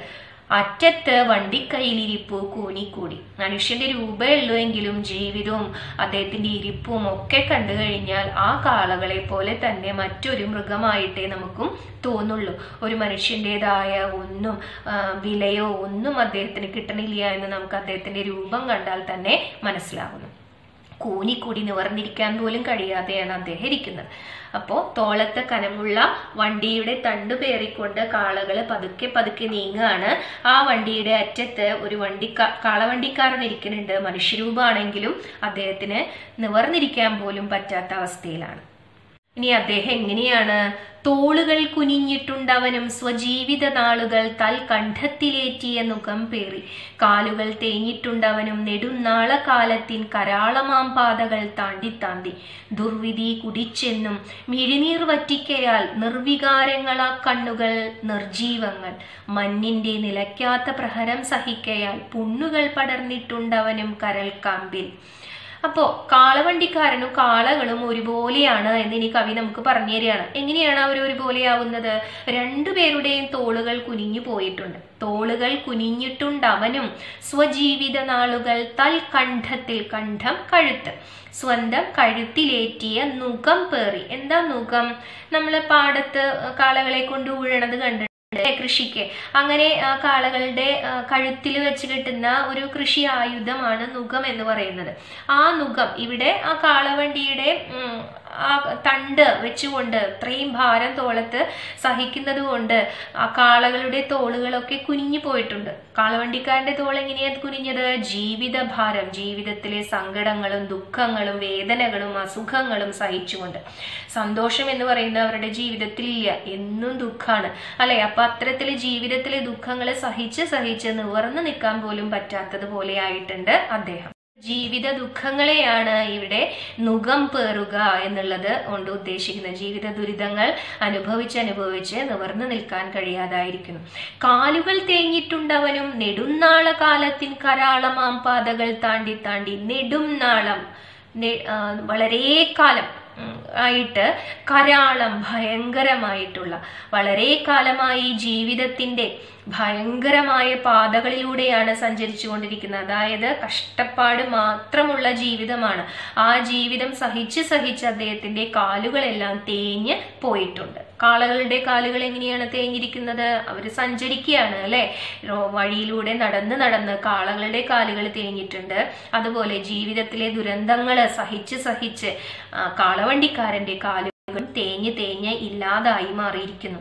അറ്റത്ത് വണ്ടിക്കൈയിലിരിപ്പു കൂനിക്കൂടി മനുഷ്യന്റെ രൂപേ ഉള്ളൂ എങ്കിലും ജീവിതവും അദ്ദേഹത്തിന്റെ ഇരിപ്പും ഒക്കെ കണ്ടു കഴിഞ്ഞാൽ ആ കാളകളെ പോലെ തന്നെ മറ്റൊരു മൃഗമായിട്ടേ നമുക്കും തോന്നുള്ളൂ ഒരു മനുഷ്യൻ്റെതായ ഒന്നും ആ, വിലയോ ഒന്നും അദ്ദേഹത്തിന് കിട്ടണില്ല എന്ന് നമുക്ക് അദ്ദേഹത്തിന്റെ രൂപം കണ്ടാൽ തന്നെ മനസ്സിലാകുന്നു കൂനിക്കൂടി നിവർന്നിരിക്കാൻ പോലും കഴിയാതെയാണ് അദ്ദേഹം ഇരിക്കുന്നത് അപ്പോൾ തോളത്തെ കനമുള്ള വണ്ടിയുടെ തണ്ട് പേറിക്കൊണ്ട് കാളകൾ പതുക്കെ പതുക്കെ നീങ്ങുകയാണ് ആ വണ്ടിയുടെ അറ്റത്ത് ഒരു വണ്ടി കാളവണ്ടിക്കാരൻ ഇരിക്കുന്നുണ്ട് മനുഷ്യരൂപമാണെങ്കിലും അദ്ദേഹത്തിന് നിവർന്നിരിക്കാൻ പോലും പറ്റാത്ത അവസ്ഥയിലാണ് ഇനി അദ്ദേഹം എങ്ങനെയാണ് തോളുകൾ കുനിഞ്ഞിട്ടുണ്ടവനും സ്വജീവിത നാളുകൾ തൽ കണ്ഠത്തിലേറ്റിയ നുകം പേറി കാലുകൾ തേഞ്ഞിട്ടുണ്ടവനും നെടുനാള കാലത്തിൻ കരാളമാം പാതകൾ താണ്ടി താണ്ടി ദുർവിധി കുടിച്ചെന്നും മിഴിനീർ വറ്റിക്കയാൽ നിർവികാരങ്ങളാ കണ്ണുകൾ നിർജീവങ്ങൾ മഞ്ഞിന്റെ നിലയ്ക്കാത്ത പ്രഹരം സഹിക്കയാൽ പുണ്ണുകൾ പടർന്നിട്ടുണ്ടവനും കരൽക്കാമ്പിൽ അപ്പോ കാളവണ്ടിക്കാരനും കാളകളും ഒരുപോലെയാണ് എന്ന് ഇനി കവി നമുക്ക് പറഞ്ഞു തരികയാണ് എങ്ങനെയാണ് അവർ ഒരുപോലെയാവുന്നത് രണ്ടുപേരുടെയും തോളുകൾ കുനിഞ്ഞു പോയിട്ടുണ്ട് തോളുകൾ കുനിഞ്ഞിട്ടുണ്ട് അവനും സ്വജീവിത നാളുകൾ തൽ കണ്ഠത്തിൽ കണ്ഠം കഴുത്ത് സ്വന്തം കഴുത്തിലേറ്റിയ നുകം പേറി എന്താ നുകം നമ്മൾ പാടത്ത് കാളകളെ കൊണ്ട് ഉഴണത് കണ്ടിട്ടുണ്ട് അല്ലേ? കൃഷിക്ക് അങ്ങനെ ആ കാളകളുടെ കഴുത്തിൽ വെച്ച് കിട്ടുന്ന ഒരു കൃഷി ആയുധമാണ് നുകം എന്ന് പറയുന്നത് ആ നുകം ഇവിടെ ആ കാളവണ്ടിയുടെ ഉം, ആ തണ്ട് വെച്ചുകൊണ്ട് ഇത്രയും ഭാരം തോളത്ത് സഹിക്കുന്നത് കൊണ്ട് ആ കാളകളുടെ തോളുകളൊക്കെ കുനിഞ്ഞു പോയിട്ടുണ്ട് കാളവണ്ടിക്കാരന്റെ തോൾ എങ്ങനെയാ കുനിഞ്ഞത് ജീവിത ഭാരം ജീവിതത്തിലെ സങ്കടങ്ങളും ദുഃഖങ്ങളും വേദനകളും അസുഖങ്ങളും സഹിച്ചുകൊണ്ട് സന്തോഷം എന്ന് പറയുന്നത് അവരുടെ ജീവിതത്തിൽ ഇല്ല എന്നും ദുഃഖാണ് അല്ലെ അപ്പൊ അത്തരത്തില് ജീവിതത്തിലെ ദുഃഖങ്ങളെ സഹിച്ച് സഹിച്ച് നിവർന്നു നിൽക്കാൻ പോലും പറ്റാത്തത് പോലെ ആയിട്ടുണ്ട് അദ്ദേഹം ജീവിത ദുഃഖങ്ങളെയാണ് ഇവിടെ നുകം പേറുക എന്നുള്ളത് കൊണ്ട് ഉദ്ദേശിക്കുന്നത് ജീവിത ദുരിതങ്ങൾ അനുഭവിച്ച് അനുഭവിച്ച് നിവർന്നു നിൽക്കാൻ കഴിയാതായിരിക്കുന്നു കാലുകൾ തേഞ്ഞിട്ടുണ്ടവനും നെടുന്നാള കാലത്തിൻ കരാളമാം പാതകൾ താണ്ടി താണ്ടി നെടുംനാളം നെ- ആ, വളരെ കാലം ഉം, ആയിട്ട് കരാളം ഭയങ്കരമായിട്ടുള്ള വളരെ കാലമായി ജീവിതത്തിന്റെ ഭയങ്കരമായ പാതകളിലൂടെയാണ് സഞ്ചരിച്ചു കൊണ്ടിരിക്കുന്നത് അതായത് കഷ്ടപ്പാട് മാത്രമുള്ള ജീവിതമാണ് ആ ജീവിതം സഹിച്ച് സഹിച്ച് അദ്ദേഹത്തിന്റെ കാലുകളെല്ലാം തേഞ്ഞ് പോയിട്ടുണ്ട് കാളകളുടെ കാലുകൾ എങ്ങനെയാണ് തേഞ്ഞിരിക്കുന്നത് അവർ സഞ്ചരിക്കുകയാണ് അല്ലെ റോ- വഴിയിലൂടെ നടന്ന് നടന്ന് കാളകളുടെ കാലുകൾ തേഞ്ഞിട്ടുണ്ട് അതുപോലെ ജീവിതത്തിലെ ദുരന്തങ്ങൾ സഹിച്ച് സഹിച്ച് ആ, കാളവണ്ടിക്കാരന്റെ കാലുകൾ തേഞ്ഞ് തേഞ്ഞ് ഇല്ലാതായി മാറിയിരിക്കുന്നു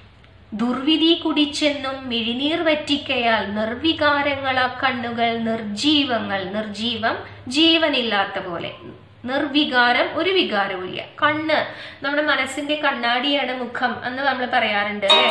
ദുർവിധി കുടിച്ചെന്നും മിഴിനീർ വറ്റിക്കയാൽ നിർവികാരങ്ങളാ കണ്ണുകൾ നിർജീവങ്ങൾ നിർജീവം ജീവനില്ലാത്ത പോലെ നിർവികാരം ഒരു വികാരവും ഇല്ല കണ്ണ് നമ്മുടെ മനസ്സിന്റെ കണ്ണാടിയാണ് മുഖം എന്ന് നമ്മൾ പറയാറുണ്ട് അല്ലേ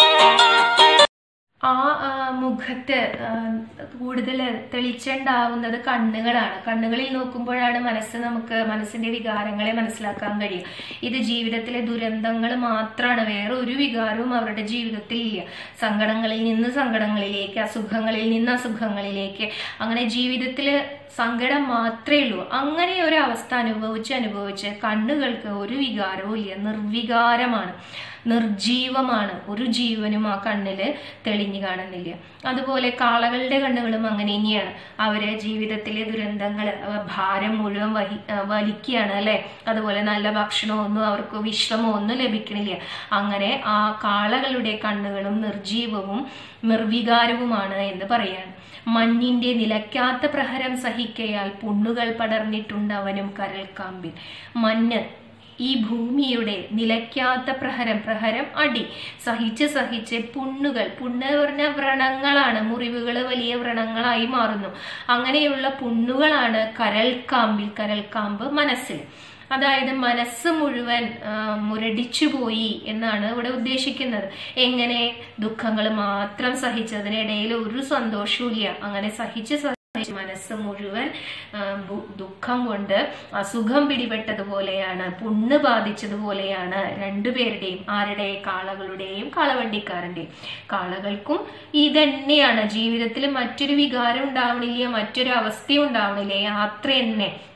ആ ആ, മുഖത്ത് ആ, കൂടുതൽ തെളിച്ചുണ്ടാവുന്നത് കണ്ണുകളാണ് കണ്ണുകളിൽ നോക്കുമ്പോഴാണ് മനസ്സ് നമുക്ക് മനസ്സിന്റെ വികാരങ്ങളെ മനസ്സിലാക്കാൻ കഴിയും ഇത് ജീവിതത്തിലെ ദുരന്തങ്ങൾ മാത്രമാണ് വേറെ ഒരു വികാരവും അവരുടെ ജീവിതത്തിൽ ഇല്ല സങ്കടങ്ങളിൽ നിന്ന് സങ്കടങ്ങളിലേക്ക് അസുഖങ്ങളിൽ നിന്ന് അസുഖങ്ങളിലേക്ക് അങ്ങനെ ജീവിതത്തിൽ സങ്കടം മാത്രമേ ഉള്ളൂ അങ്ങനെ ഒരു അവസ്ഥ അനുഭവിച്ച് അനുഭവിച്ച് കണ്ണുകൾക്ക് ഒരു വികാരവും ഇല്ല നിർവികാരമാണ് നിർജീവമാണ് ഒരു ജീവനും ആ കണ്ണില് തെളിഞ്ഞു കാണുന്നില്ല അതുപോലെ കാളകളുടെ കണ്ണുകളും അങ്ങനെ തന്നെയാണ് അവര് ജീവിതത്തിലെ ദുരന്തങ്ങൾ ഭാരം മുഴുവൻ വഹി ആ, വലിക്കുകയാണ് അല്ലെ അതുപോലെ നല്ല ഭക്ഷണമോ ഒന്നും അവർക്ക് വിശ്രമോ ഒന്നും ലഭിക്കണില്ല അങ്ങനെ ആ കാളകളുടെ കണ്ണുകളും നിർജീവവും നിർവികാരവുമാണ് എന്ന് പറയാണ് മഞ്ഞിന്റെ നിലയ്ക്കാത്ത പ്രഹരം സഹിക്കയാൽ പുണ്ണുകൾ പടർന്നിട്ടുണ്ട് അവനും കരൽക്കാമ്പിൽ മഞ്ഞ് ഈ ഭൂമിയുടെ നിലയ്ക്കാത്ത പ്രഹരം പ്രഹരം അടി സഹിച്ച് സഹിച്ച് പുണ്ണുകൾ പുണ്ണ് എന്ന് പറഞ്ഞ വ്രണങ്ങളാണ് മുറിവുകൾ വലിയ വ്രണങ്ങളായി മാറുന്നു അങ്ങനെയുള്ള പുണ്ണുകളാണ് കരൽക്കാമ്പിൽ കരൽക്കാമ്പ് മനസ്സിൽ അതായത് മനസ്സ് മുഴുവൻ ആ, മുരടിച്ചുപോയി എന്നാണ് ഇവിടെ ഉദ്ദേശിക്കുന്നത് എങ്ങനെ ദുഃഖങ്ങൾ മാത്രം സഹിച്ചതിനിടയിൽ ഒരു സന്തോഷവും ഇല്ല അങ്ങനെ സഹിച്ച് സഹിച്ച് മനസ്സ് മുഴുവൻ ആ, ബു- ദുഃഖം കൊണ്ട് അസുഖം പിടിപെട്ടതുപോലെയാണ് പുണ്ണ് ബാധിച്ചതുപോലെയാണ് രണ്ടുപേരുടെയും ആരുടെ കാളകളുടെയും കാളവണ്ടിക്കാരന്റെയും കാളകൾക്കും ഇതന്നെയാണ് ജീവിതത്തിൽ മറ്റൊരു വികാരം ഉണ്ടാവണില്ല മറ്റൊരു അവസ്ഥയും ഉണ്ടാവണില്ല യാത്ര തന്നെ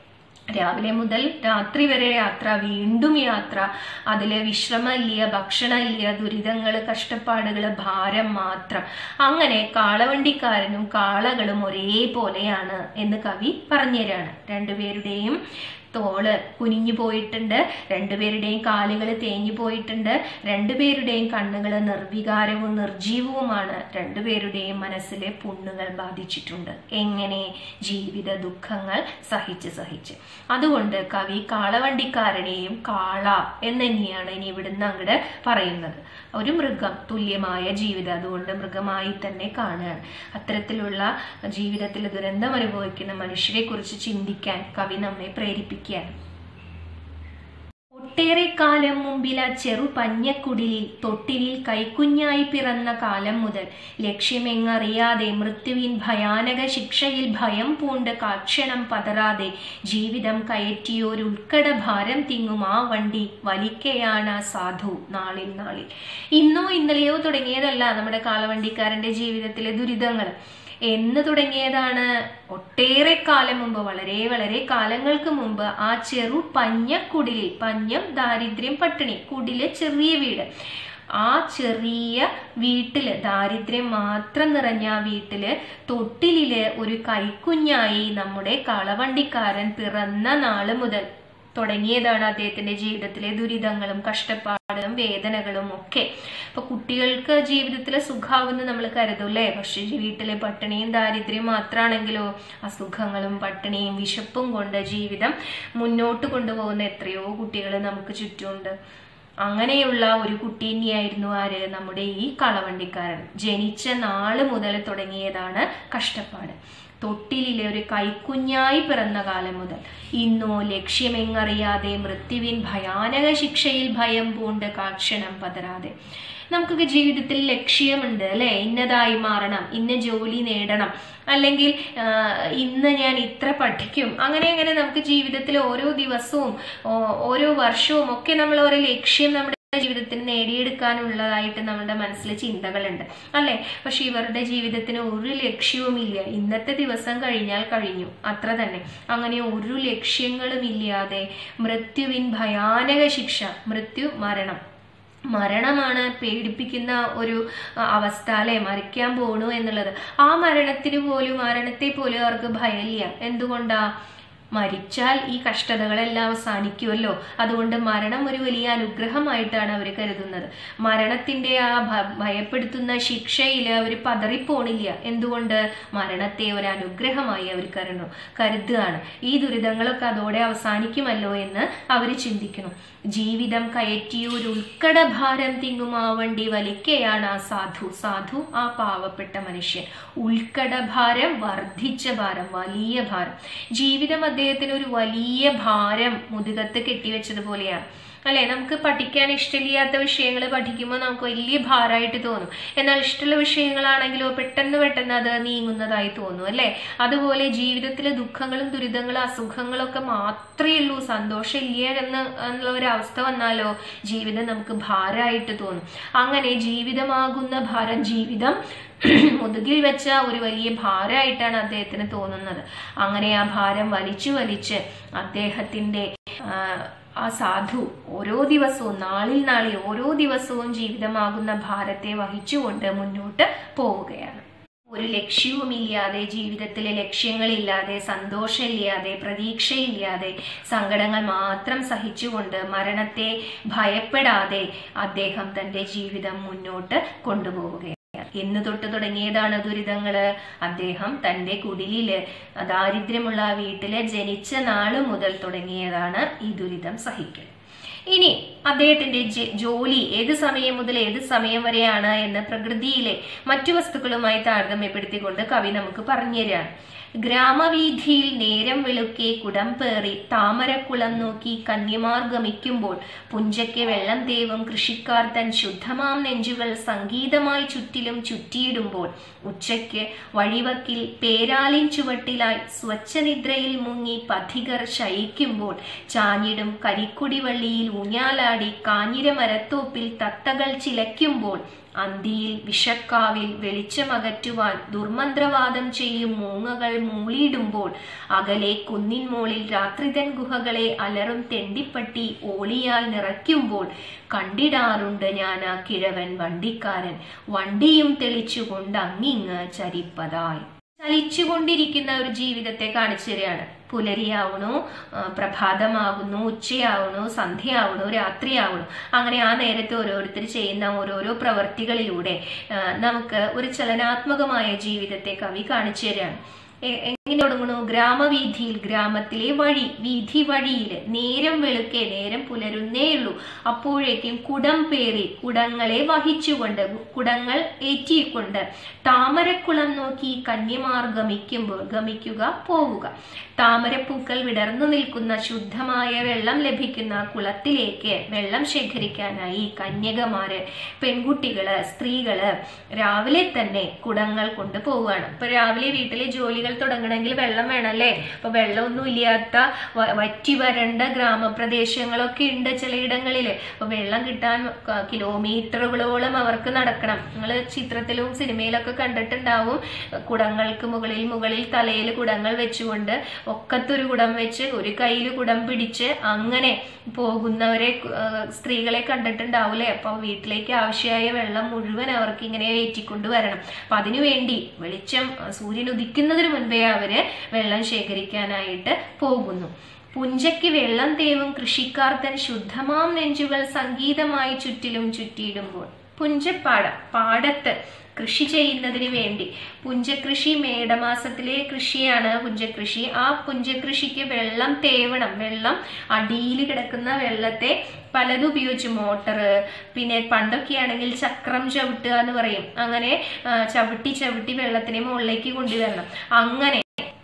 രാവിലെ മുതൽ രാത്രി വരെ യാത്ര വീണ്ടും യാത്ര അതില് വിശ്രമമില്ല ഭക്ഷണമില്ല ദുരിതങ്ങൾ കഷ്ടപ്പാടുകൾ ഭാരം മാത്രം അങ്ങനെ കാളവണ്ടിക്കാരനും കാളകളും ഒരേപോലെയാണ് എന്ന് കവി പറഞ്ഞുതരാണ് രണ്ടുപേരുടെയും തോള് കുനിഞ്ഞു പോയിട്ടുണ്ട് രണ്ടുപേരുടെയും കാലുകൾ തേഞ്ഞു പോയിട്ടുണ്ട് രണ്ടുപേരുടെയും കണ്ണുകൾ നിർവികാരവും നിർജീവവുമാണ് രണ്ടുപേരുടെയും മനസ്സിലെ പുണ്ണുകൾ ബാധിച്ചിട്ടുണ്ട് എങ്ങനെ ജീവിത ദുഃഖങ്ങൾ സഹിച്ച് സഹിച്ച് അതുകൊണ്ട് കവി കാളവണ്ടിക്കാരനെയും കാള എന്ന് തന്നെയാണ് ഇനി ഇവിടുന്ന് അങ്ങോട്ട് പറയുന്നത് ഒരു മൃഗം തുല്യമായ ജീവിതം അതുകൊണ്ട് മൃഗമായി തന്നെ കാണുകയാണ് അത്തരത്തിലുള്ള ജീവിതത്തിൽ ദുരന്തം അനുഭവിക്കുന്ന മനുഷ്യരെ കുറിച്ച് ചിന്തിക്കാൻ കവി നമ്മെ പ്രേരിപ്പിക്കുകയാണ് ഒട്ടേറെ കാലം മുമ്പിൽ ആ ചെറു പഞ്ഞക്കുടിലിൽ തൊട്ടിലിൽ കൈക്കുഞ്ഞായി പിറന്ന കാലം മുതൽ ലക്ഷ്യമെങ്ങറിയാതെ മൃത്യുവിൻ ഭയാനക ശിക്ഷയിൽ ഭയം പൂണ്ട് കാക്ഷണം പതറാതെ ജീവിതം കയറ്റിയൊരുൾക്കട ഭാരം തിങ്ങും ആ വണ്ടി വലിക്കയാണ് സാധു നാളിൽ നാളിൽ ഇന്നോ ഇന്നലെയോ തുടങ്ങിയതല്ല നമ്മുടെ കാളവണ്ടിക്കാരന്റെ ജീവിതത്തിലെ ദുരിതങ്ങൾ എന്ന് തുടങ്ങിയതാണ് ഒട്ടേറെ കാലം മുമ്പ് വളരെ വളരെ കാലങ്ങൾക്ക് മുമ്പ് ആ ചെറു പഞ്ഞക്കുടിലിൽ പഞ്ഞം ദാരിദ്ര്യം പട്ടിണി കുടിലെ ചെറിയ വീട് ആ ചെറിയ വീട്ടില് ദാരിദ്ര്യം മാത്രം നിറഞ്ഞ ആ വീട്ടില് തൊട്ടിലില് ഒരു കൈക്കുഞ്ഞായി നമ്മുടെ കളവണ്ടിക്കാരൻ പിറന്ന നാള് മുതൽ തുടങ്ങിയതാണ് അദ്ദേഹത്തിന്റെ ജീവിതത്തിലെ ദുരിതങ്ങളും കഷ്ടപ്പാടും വേദനകളും ഒക്കെ അപ്പൊ കുട്ടികൾക്ക് ജീവിതത്തിലെ സുഖാവെന്ന് നമ്മൾ കരുതും അല്ലേ പക്ഷെ വീട്ടിലെ പട്ടിണിയും ദാരിദ്ര്യം മാത്രമാണെങ്കിലോ അസുഖങ്ങളും പട്ടിണിയും വിശപ്പും കൊണ്ട് ജീവിതം മുന്നോട്ട് കൊണ്ടുപോകുന്ന എത്രയോ കുട്ടികൾ നമുക്ക് ചുറ്റുമുണ്ട് അങ്ങനെയുള്ള ഒരു കുട്ടി തന്നെയായിരുന്നു ആര് നമ്മുടെ ഈ കളവണ്ടിക്കാരൻ ജനിച്ച നാള് മുതൽ തുടങ്ങിയതാണ് കഷ്ടപ്പാട് തൊട്ടിലിലെ ഒരു കൈക്കുഞ്ഞായി പിറന്ന കാലം മുതൽ ഇന്നോ ലക്ഷ്യമെങ്ങറിയാതെ മൃത്യുവിൻ ഭയാനക ശിക്ഷയിൽ ഭയം പൂണ്ട് കാക്ഷണം പതരാതെ നമുക്കൊക്കെ ജീവിതത്തിൽ ലക്ഷ്യമുണ്ട് അല്ലെ ഇന്നതായി മാറണം ഇന്ന ജോലി നേടണം അല്ലെങ്കിൽ ആ, ഇന്ന് ഞാൻ ഇത്ര പഠിക്കും അങ്ങനെ അങ്ങനെ നമുക്ക് ജീവിതത്തിൽ ഓരോ ദിവസവും ഓ- ഓരോ വർഷവും ഒക്കെ നമ്മൾ ഓരോ ലക്ഷ്യം നമ്മുടെ ജീവിതത്തിന് നേടിയെടുക്കാനുള്ളതായിട്ട് നമ്മുടെ മനസ്സിൽ ചിന്തകളുണ്ട് അല്ലെ പക്ഷെ ഇവരുടെ ജീവിതത്തിന് ഒരു ലക്ഷ്യവുമില്ല ഇന്നത്തെ ദിവസം കഴിഞ്ഞാൽ കഴിഞ്ഞു അത്ര തന്നെ അങ്ങനെ ഒരു ലക്ഷ്യങ്ങളും ഇല്ലാതെ മൃത്യുവിൻ ഭയാനക ശിക്ഷ മൃത്യു മരണം മരണമാണ് പേടിപ്പിക്കുന്ന ഒരു അ, അവസ്ഥ അല്ലെ മരിക്കാൻ പോണു എന്നുള്ളത് ആ മരണത്തിന് പോലും മരണത്തെ പോലും അവർക്ക് ഭയമില്ല എന്തുകൊണ്ടാ മരിച്ചാൽ ഈ കഷ്ടതകളെല്ലാം അവസാനിക്കുമല്ലോ അതുകൊണ്ട് മരണം ഒരു വലിയ അനുഗ്രഹമായിട്ടാണ് അവർ കരുതുന്നത് മരണത്തിന്റെ ആ ഭ- ഭയപ്പെടുത്തുന്ന ശിക്ഷയിൽ അവർ പതറിപ്പോണില്ല എന്തുകൊണ്ട് മരണത്തെ ഒരു അനുഗ്രഹമായി അവർ കരുതുന്നു കരുതുകയാണ് ഈ ദുരിതങ്ങളൊക്കെ അതോടെ അവസാനിക്കുമല്ലോ എന്ന് അവർ ചിന്തിക്കുന്നു ജീവിതം കയറ്റിയ ഒരു ഉൾക്കട ഭാരം തിങ്ങുമാവണ്ടി വലിക്കയാണ് ആ സാധു സാധു ആ പാവപ്പെട്ട മനുഷ്യൻ ഉൾക്കട ഭാരം വർദ്ധിച്ച ഭാരം വലിയ ഭാരം ജീവിതം അദ്ദേഹത്തിന് ഒരു വലിയ ഭാരം മുതുകത്ത് കെട്ടിവെച്ചതുപോലെയാണ് അല്ലെ നമുക്ക് പഠിക്കാൻ ഇഷ്ടമില്ലാത്ത വിഷയങ്ങൾ പഠിക്കുമ്പോൾ നമുക്ക് വലിയ ഭാരമായിട്ട് തോന്നും എന്നാൽ ഇഷ്ടമുള്ള വിഷയങ്ങളാണെങ്കിലോ പെട്ടെന്ന് പെട്ടെന്ന് അത് നീങ്ങുന്നതായി തോന്നും അല്ലെ അതുപോലെ ജീവിതത്തിലെ ദുഃഖങ്ങളും ദുരിതങ്ങളും അസുഖങ്ങളും ഒക്കെ മാത്രമേ ഉള്ളൂ സന്തോഷമില്ല എന്ന് എന്നുള്ള ഒരു അവസ്ഥ വന്നാലോ ജീവിതം നമുക്ക് ഭാരമായിട്ട് തോന്നും അങ്ങനെ ജീവിതമാകുന്ന ഭാരം ജീവിതം മുതുകിൽ വെച്ച ഒരു വലിയ ഭാരമായിട്ടാണ് അദ്ദേഹത്തിന് തോന്നുന്നത് അങ്ങനെ ആ ഭാരം വലിച്ചു വലിച്ച് അദ്ദേഹത്തിന്റെ ആ, ആ സാധു ഓരോ ദിവസവും നാളിൽ നാളിൽ ഓരോ ദിവസവും ജീവിതമാകുന്ന ഭാരത്തെ വഹിച്ചുകൊണ്ട് മുന്നോട്ട് പോവുകയാണ് ഒരു ലക്ഷ്യവുമില്ലാതെ ജീവിതത്തിലെ ലക്ഷ്യങ്ങളില്ലാതെ സന്തോഷമില്ലാതെ പ്രതീക്ഷയില്ലാതെ സങ്കടങ്ങൾ മാത്രം സഹിച്ചുകൊണ്ട് മരണത്തെ ഭയപ്പെടാതെ അദ്ദേഹം തന്റെ ജീവിതം മുന്നോട്ട് കൊണ്ടുപോവുകയാണ് എന്ന് തൊട്ട് തുടങ്ങിയതാണ് ദുരിതങ്ങള് അദ്ദേഹം തന്റെ കുടിലില് ദാരിദ്ര്യമുള്ള ആ വീട്ടില് ജനിച്ച നാള് മുതൽ തുടങ്ങിയതാണ് ഈ ദുരിതം സഹിക്കൽ ഇനി അദ്ദേഹത്തിന്റെ ജ- ജോലി ഏത് സമയം മുതൽ ഏത് സമയം വരെയാണ് എന്ന് പ്രകൃതിയിലെ മറ്റു വസ്തുക്കളുമായി താരതമ്യപ്പെടുത്തിക്കൊണ്ട് കവി നമുക്ക് പറഞ്ഞുതരാണ് ഗ്രാമവീഥിയിൽ നേരം വെളുക്കെ കുടം പേറി താമരക്കുളം നോക്കി കന്യമാർ ഗമിക്കുമ്പോൾ പുഞ്ചയ്ക്ക് വെള്ളം തേവും കൃഷിക്കാർ തൻ ശുദ്ധമാം നെഞ്ചുകൾ സംഗീതമായി ചുറ്റിലും ചുറ്റിയിടുമ്പോൾ ഉച്ചയ്ക്ക് വഴിവക്കിൽ പേരാലിൻ ചുവട്ടിലായി സ്വച്ഛനിദ്രയിൽ മുങ്ങി പഥികർ ശയിക്കുമ്പോൾ ചാഞ്ഞിടും കരിക്കുടിവള്ളിയിൽ ഊഞ്ഞാലാടി കാഞ്ഞിര മരത്തോപ്പിൽ തത്തകൾ ചിലയ്ക്കുമ്പോൾ അന്തിയിൽ വിഷക്കാവിൽ വെളിച്ചമകറ്റുവാൻ ദുർമന്ത്രവാദം ചെയ്യും മൂങ്ങകൾ മൂളിയിടുമ്പോൾ അകലെ കുന്നിൻ മോളിൽ രാത്രിതൻ ഗുഹകളെ അലറും തെണ്ടിപ്പട്ടി ഓളിയാൽ നിറയ്ക്കുമ്പോൾ കണ്ടിടാറുണ്ട് ഞാൻ ആ കിഴവൻ വണ്ടിക്കാരൻ വണ്ടിയും തെളിച്ചുകൊണ്ട് അങ്ങിങ്ങ് ചരിപ്പതായി ചലിച്ചുകൊണ്ടിരിക്കുന്ന ഒരു ജീവിതത്തെ കാണിച്ചു തരികയാണ് പുലരിയാവണു ആ, പ്രഭാതമാകുന്നു ഉച്ചയാവണു സന്ധ്യയാവണു രാത്രിയാവണു അങ്ങനെ ആ നേരത്തെ ഓരോരുത്തർ ചെയ്യുന്ന ഓരോരോ പ്രവർത്തികളിലൂടെ ആ, നമുക്ക് ഒരു ചലനാത്മകമായ ജീവിതത്തെ കവി കാണിച്ചു തരികയാണ് എ- എങ്ങനെ തുടങ്ങണു ഗ്രാമവീഥിയിൽ ഗ്രാമത്തിലെ വഴി വീഥി വഴിയിൽ നേരം വെളുക്കെ നേരം പുലരുന്നേ ഉള്ളൂ അപ്പോഴേക്കും കുടം പേറി കുടങ്ങളെ വഹിച്ചുകൊണ്ട് കുടങ്ങൾ ഏറ്റിക്കൊണ്ട് താമരക്കുളം നോക്കി കന്യമാർ ഗമിക്കുമ്പോൾ ഗമിക്കുക പോവുക താമരപ്പൂക്കൾ വിടർന്നു നിൽക്കുന്ന ശുദ്ധമായ വെള്ളം ലഭിക്കുന്ന കുളത്തിലേക്ക് വെള്ളം ശേഖരിക്കാനായി കന്യകമാര് പെൺകുട്ടികള് സ്ത്രീകള് രാവിലെ തന്നെ കുടങ്ങൾ കൊണ്ട് പോവുകയാണ് ഇപ്പൊ രാവിലെ വീട്ടിലെ ജോലികൾ തുടങ്ങണമെങ്കിൽ വെള്ളം വേണമല്ലേ അപ്പൊ വെള്ളമൊന്നും ഇല്ലാത്ത വ- വറ്റി വരണ്ട ഗ്രാമപ്രദേശങ്ങളൊക്കെ ഉണ്ട് ചിലയിടങ്ങളിൽ അപ്പൊ വെള്ളം കിട്ടാൻ ക- കിലോമീറ്ററുകളോളം അവർക്ക് നടക്കണം നിങ്ങൾ ചിത്രത്തിലും സിനിമയിലൊക്കെ കണ്ടിട്ടുണ്ടാവും കുടങ്ങൾക്ക് മുകളിൽ മുകളിൽ തലയിൽ കുടങ്ങൾ വെച്ചുകൊണ്ട് ഒക്കത്തൊരു കുടം വെച്ച് ഒരു കയ്യിൽ കുടം പിടിച്ച് അങ്ങനെ പോകുന്നവരെ ആ, സ്ത്രീകളെ കണ്ടിട്ടുണ്ടാവൂലേ അപ്പൊ വീട്ടിലേക്ക് ആവശ്യമായ വെള്ളം മുഴുവൻ അവർക്ക് ഇങ്ങനെ ഏറ്റിക്കൊണ്ട് വരണം അപ്പൊ അതിനുവേണ്ടി വെളിച്ചം ആ, സൂര്യൻ ഉദിക്കുന്നതിന് മുൻപേ അവര് വെള്ളം ശേഖരിക്കാനായിട്ട് പോകുന്നു പുഞ്ചയ്ക്ക് വെള്ളം തേവും കൃഷിക്കാർ തൻ ശുദ്ധമാം നെഞ്ചുകൾ സംഗീതമായി ചുറ്റിലും ചുറ്റിയിടുമ്പോൾ പുഞ്ചപ്പാടം പാടത്ത് കൃഷി ചെയ്യുന്നതിന് വേണ്ടി പുഞ്ചകൃഷി മേടമാസത്തിലെ കൃഷിയാണ് പുഞ്ചകൃഷി ആ പുഞ്ചകൃഷിക്ക് വെള്ളം തേവണം വെള്ളം അടിയിൽ കിടക്കുന്ന വെള്ളത്തെ പലതും ഉപയോഗിച്ച് മോട്ടർ പിന്നെ പണ്ടൊക്കെ ആണെങ്കിൽ ചക്രം ചവിട്ടുക എന്ന് പറയും അങ്ങനെ ആ, ചവിട്ടി ചവിട്ടി വെള്ളത്തിനെ മുകളിലേക്ക് കൊണ്ടുവരണം അങ്ങനെ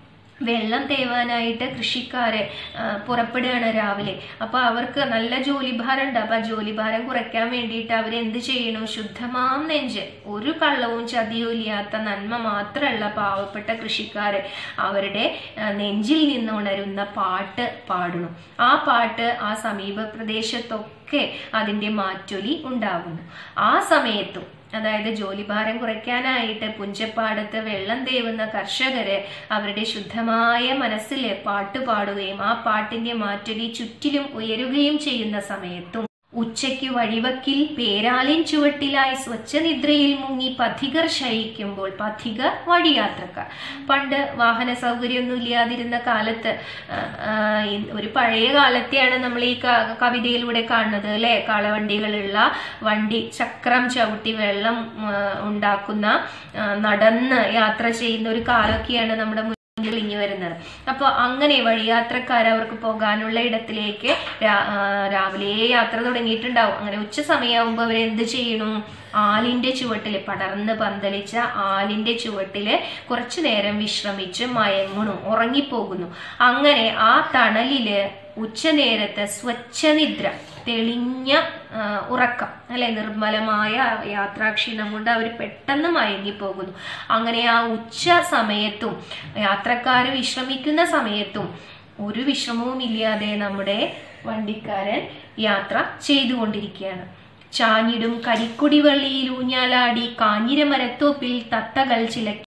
വെള്ളം തേവാനായിട്ട് കൃഷിക്കാര് ആ, പുറപ്പെടുകയാണ് രാവിലെ അപ്പൊ അവർക്ക് നല്ല ജോലിഭാരം ഉണ്ട് അപ്പൊ ആ ജോലിഭാരം കുറയ്ക്കാൻ വേണ്ടിയിട്ട് അവർ എന്ത് ചെയ്യണു ശുദ്ധമാം നെഞ്ച് ഒരു കള്ളവും ചതിയും ഇല്ലാത്ത നന്മ മാത്രമുള്ള പാവപ്പെട്ട കൃഷിക്കാര് അവരുടെ ആ, നെഞ്ചിൽ നിന്ന് ഉണരുന്ന പാട്ട് പാടുന്നു ആ പാട്ട് ആ സമീപ പ്രദേശത്തൊക്കെ അതിന്റെ മാറ്റൊലി ഉണ്ടാകുന്നു ആ സമയത്തും അതായത് ജോലിഭാരം കുറയ്ക്കാനായിട്ട് പുഞ്ചപ്പാടത്ത് വെള്ളം തേവുന്ന കർഷകര് അവരുടെ ശുദ്ധമായ മനസ്സിൽ പാട്ട് പാടുകയും ആ പാട്ടിന്റെ മാറ്റൊലി ചുറ്റിലും ഉയരുകയും ചെയ്യുന്ന സമയത്തും ഉച്ചയ്ക്ക് വഴിവക്കിൽ പേരാലിൻ ചുവട്ടിലായി സ്വച്ഛനിദ്രയിൽ മുങ്ങി പഥികർ ശയിക്കുമ്പോൾ പഥികർ വഴിയാത്രക്കാർ പണ്ട് വാഹന സൗകര്യമൊന്നും ഇല്ലാതിരുന്ന കാലത്ത് ആ, ആ, ഈ ഒരു പഴയ കാലത്തെയാണ് നമ്മൾ ഈ ക- കവിതയിലൂടെ കാണുന്നത് അല്ലെ കാളവണ്ടികളുള്ള വണ്ടി ചക്രം ചവിട്ടി വെള്ളം ആ, ഉണ്ടാക്കുന്ന ആ, നടന്ന് യാത്ര ചെയ്യുന്ന ഒരു കാലമൊക്കെയാണ് നമ്മുടെ മുന്നിൽ ഇഞ്ഞു വരുന്നത് അപ്പൊ അങ്ങനെ വഴിയാത്രക്കാർ അവർക്ക് പോകാനുള്ള ഇടത്തിലേക്ക് രാ- ആ, രാവിലെ യാത്ര തുടങ്ങിയിട്ടുണ്ടാവും അങ്ങനെ ഉച്ച സമയമാകുമ്പോൾ അവർ എന്ത് ചെയ്യണു ആലിന്റെ ചുവട്ടില് പടർന്ന് പന്തലിച്ച ആലിന്റെ ചുവട്ടില് കുറച്ചു നേരം വിശ്രമിച്ച് മയങ്ങണു ഉറങ്ങിപ്പോകുന്നു അങ്ങനെ ആ തണലില് ഉച്ചനേരത്തെ സ്വച്ഛനിദ്ര തെളിഞ്ഞ ആ, ഉറക്കം അല്ലെ നിർമ്മലമായ യാത്രാക്ഷീണം കൊണ്ട് അവർ പെട്ടെന്ന് മയങ്ങിപ്പോകുന്നു അങ്ങനെ ആ ഉച്ച സമയത്തും യാത്രക്കാർ വിശ്രമിക്കുന്ന സമയത്തും ഒരു വിശ്രമവും ഇല്ലാതെ നമ്മുടെ വണ്ടിക്കാരൻ യാത്ര ചെയ്തുകൊണ്ടിരിക്കുകയാണ് ചാഞ്ഞിടും കരിക്കൊടിവള്ളിയിൽ ഊഞ്ഞാലാടി കാഞ്ഞിരമരത്തോപ്പിൽ തത്തകൾ ചിലക്കി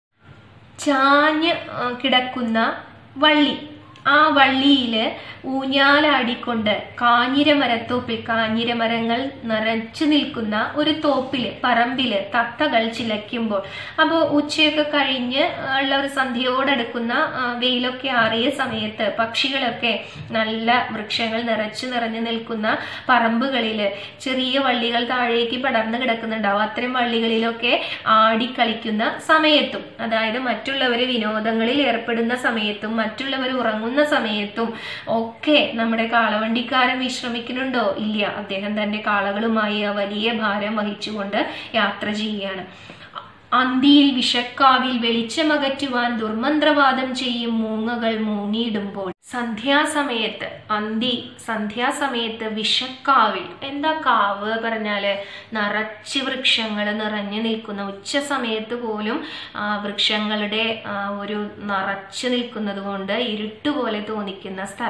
ചാഞ്ഞ് ആ, കിടക്കുന്ന വള്ളി ആ വള്ളിയില് ഊഞ്ഞാലാടിക്കൊണ്ട് കാഞ്ഞിരമരത്തോപ്പിൽ കാഞ്ഞിരമരങ്ങൾ നിറച്ചു നിൽക്കുന്ന ഒരു തോപ്പില് പറമ്പില് തത്തകൾ ചിലയ്ക്കുമ്പോൾ അപ്പോൾ ഉച്ചയൊക്കെ കഴിഞ്ഞ് ഉള്ള ഒരു സന്ധ്യയോടടുക്കുന്ന ആ, വെയിലൊക്കെ ആറിയ സമയത്ത് പക്ഷികളൊക്കെ നല്ല വൃക്ഷങ്ങൾ നിറച്ചു നിറഞ്ഞു നിൽക്കുന്ന പറമ്പുകളില് ചെറിയ വള്ളികൾ താഴേക്ക് പടർന്നു കിടക്കുന്നുണ്ടാവും അത്തരം വള്ളികളിലൊക്കെ ആടിക്കളിക്കുന്ന സമയത്തും അതായത് മറ്റുള്ളവർ വിനോദങ്ങളിൽ ഏർപ്പെടുന്ന സമയത്തും മറ്റുള്ളവർ ഉറങ്ങുന്ന സമയത്തും ഒക്കെ നമ്മുടെ കാളവണ്ടിക്കാരൻ വിശ്രമിക്കുന്നുണ്ടോ ഇല്ല അദ്ദേഹം തന്റെ കാളകളുമായി ആ വലിയ ഭാരം വഹിച്ചുകൊണ്ട് യാത്ര ചെയ്യുകയാണ് അന്തിയിൽ വിഷക്കാവിൽ വെളിച്ചമകറ്റുവാൻ ദുർമന്ത്രവാദം ചെയ്യും മൂങ്ങകൾ മൂങ്ങിയിടുമ്പോൾ സന്ധ്യാസമയത്ത് അന്തി സന്ധ്യാസമയത്ത് വിഷക്കാവിൽ എന്താ കാവ് പറഞ്ഞാല് നിറച്ച് വൃക്ഷങ്ങൾ നിറഞ്ഞു നിൽക്കുന്ന ഉച്ച സമയത്ത് പോലും ആ, വൃക്ഷങ്ങളുടെ ആ, ഒരു നിറച്ചു നിൽക്കുന്നത് കൊണ്ട് ഇരുട്ടുപോലെ തോന്നിക്കുന്ന സ്ഥലമാണ്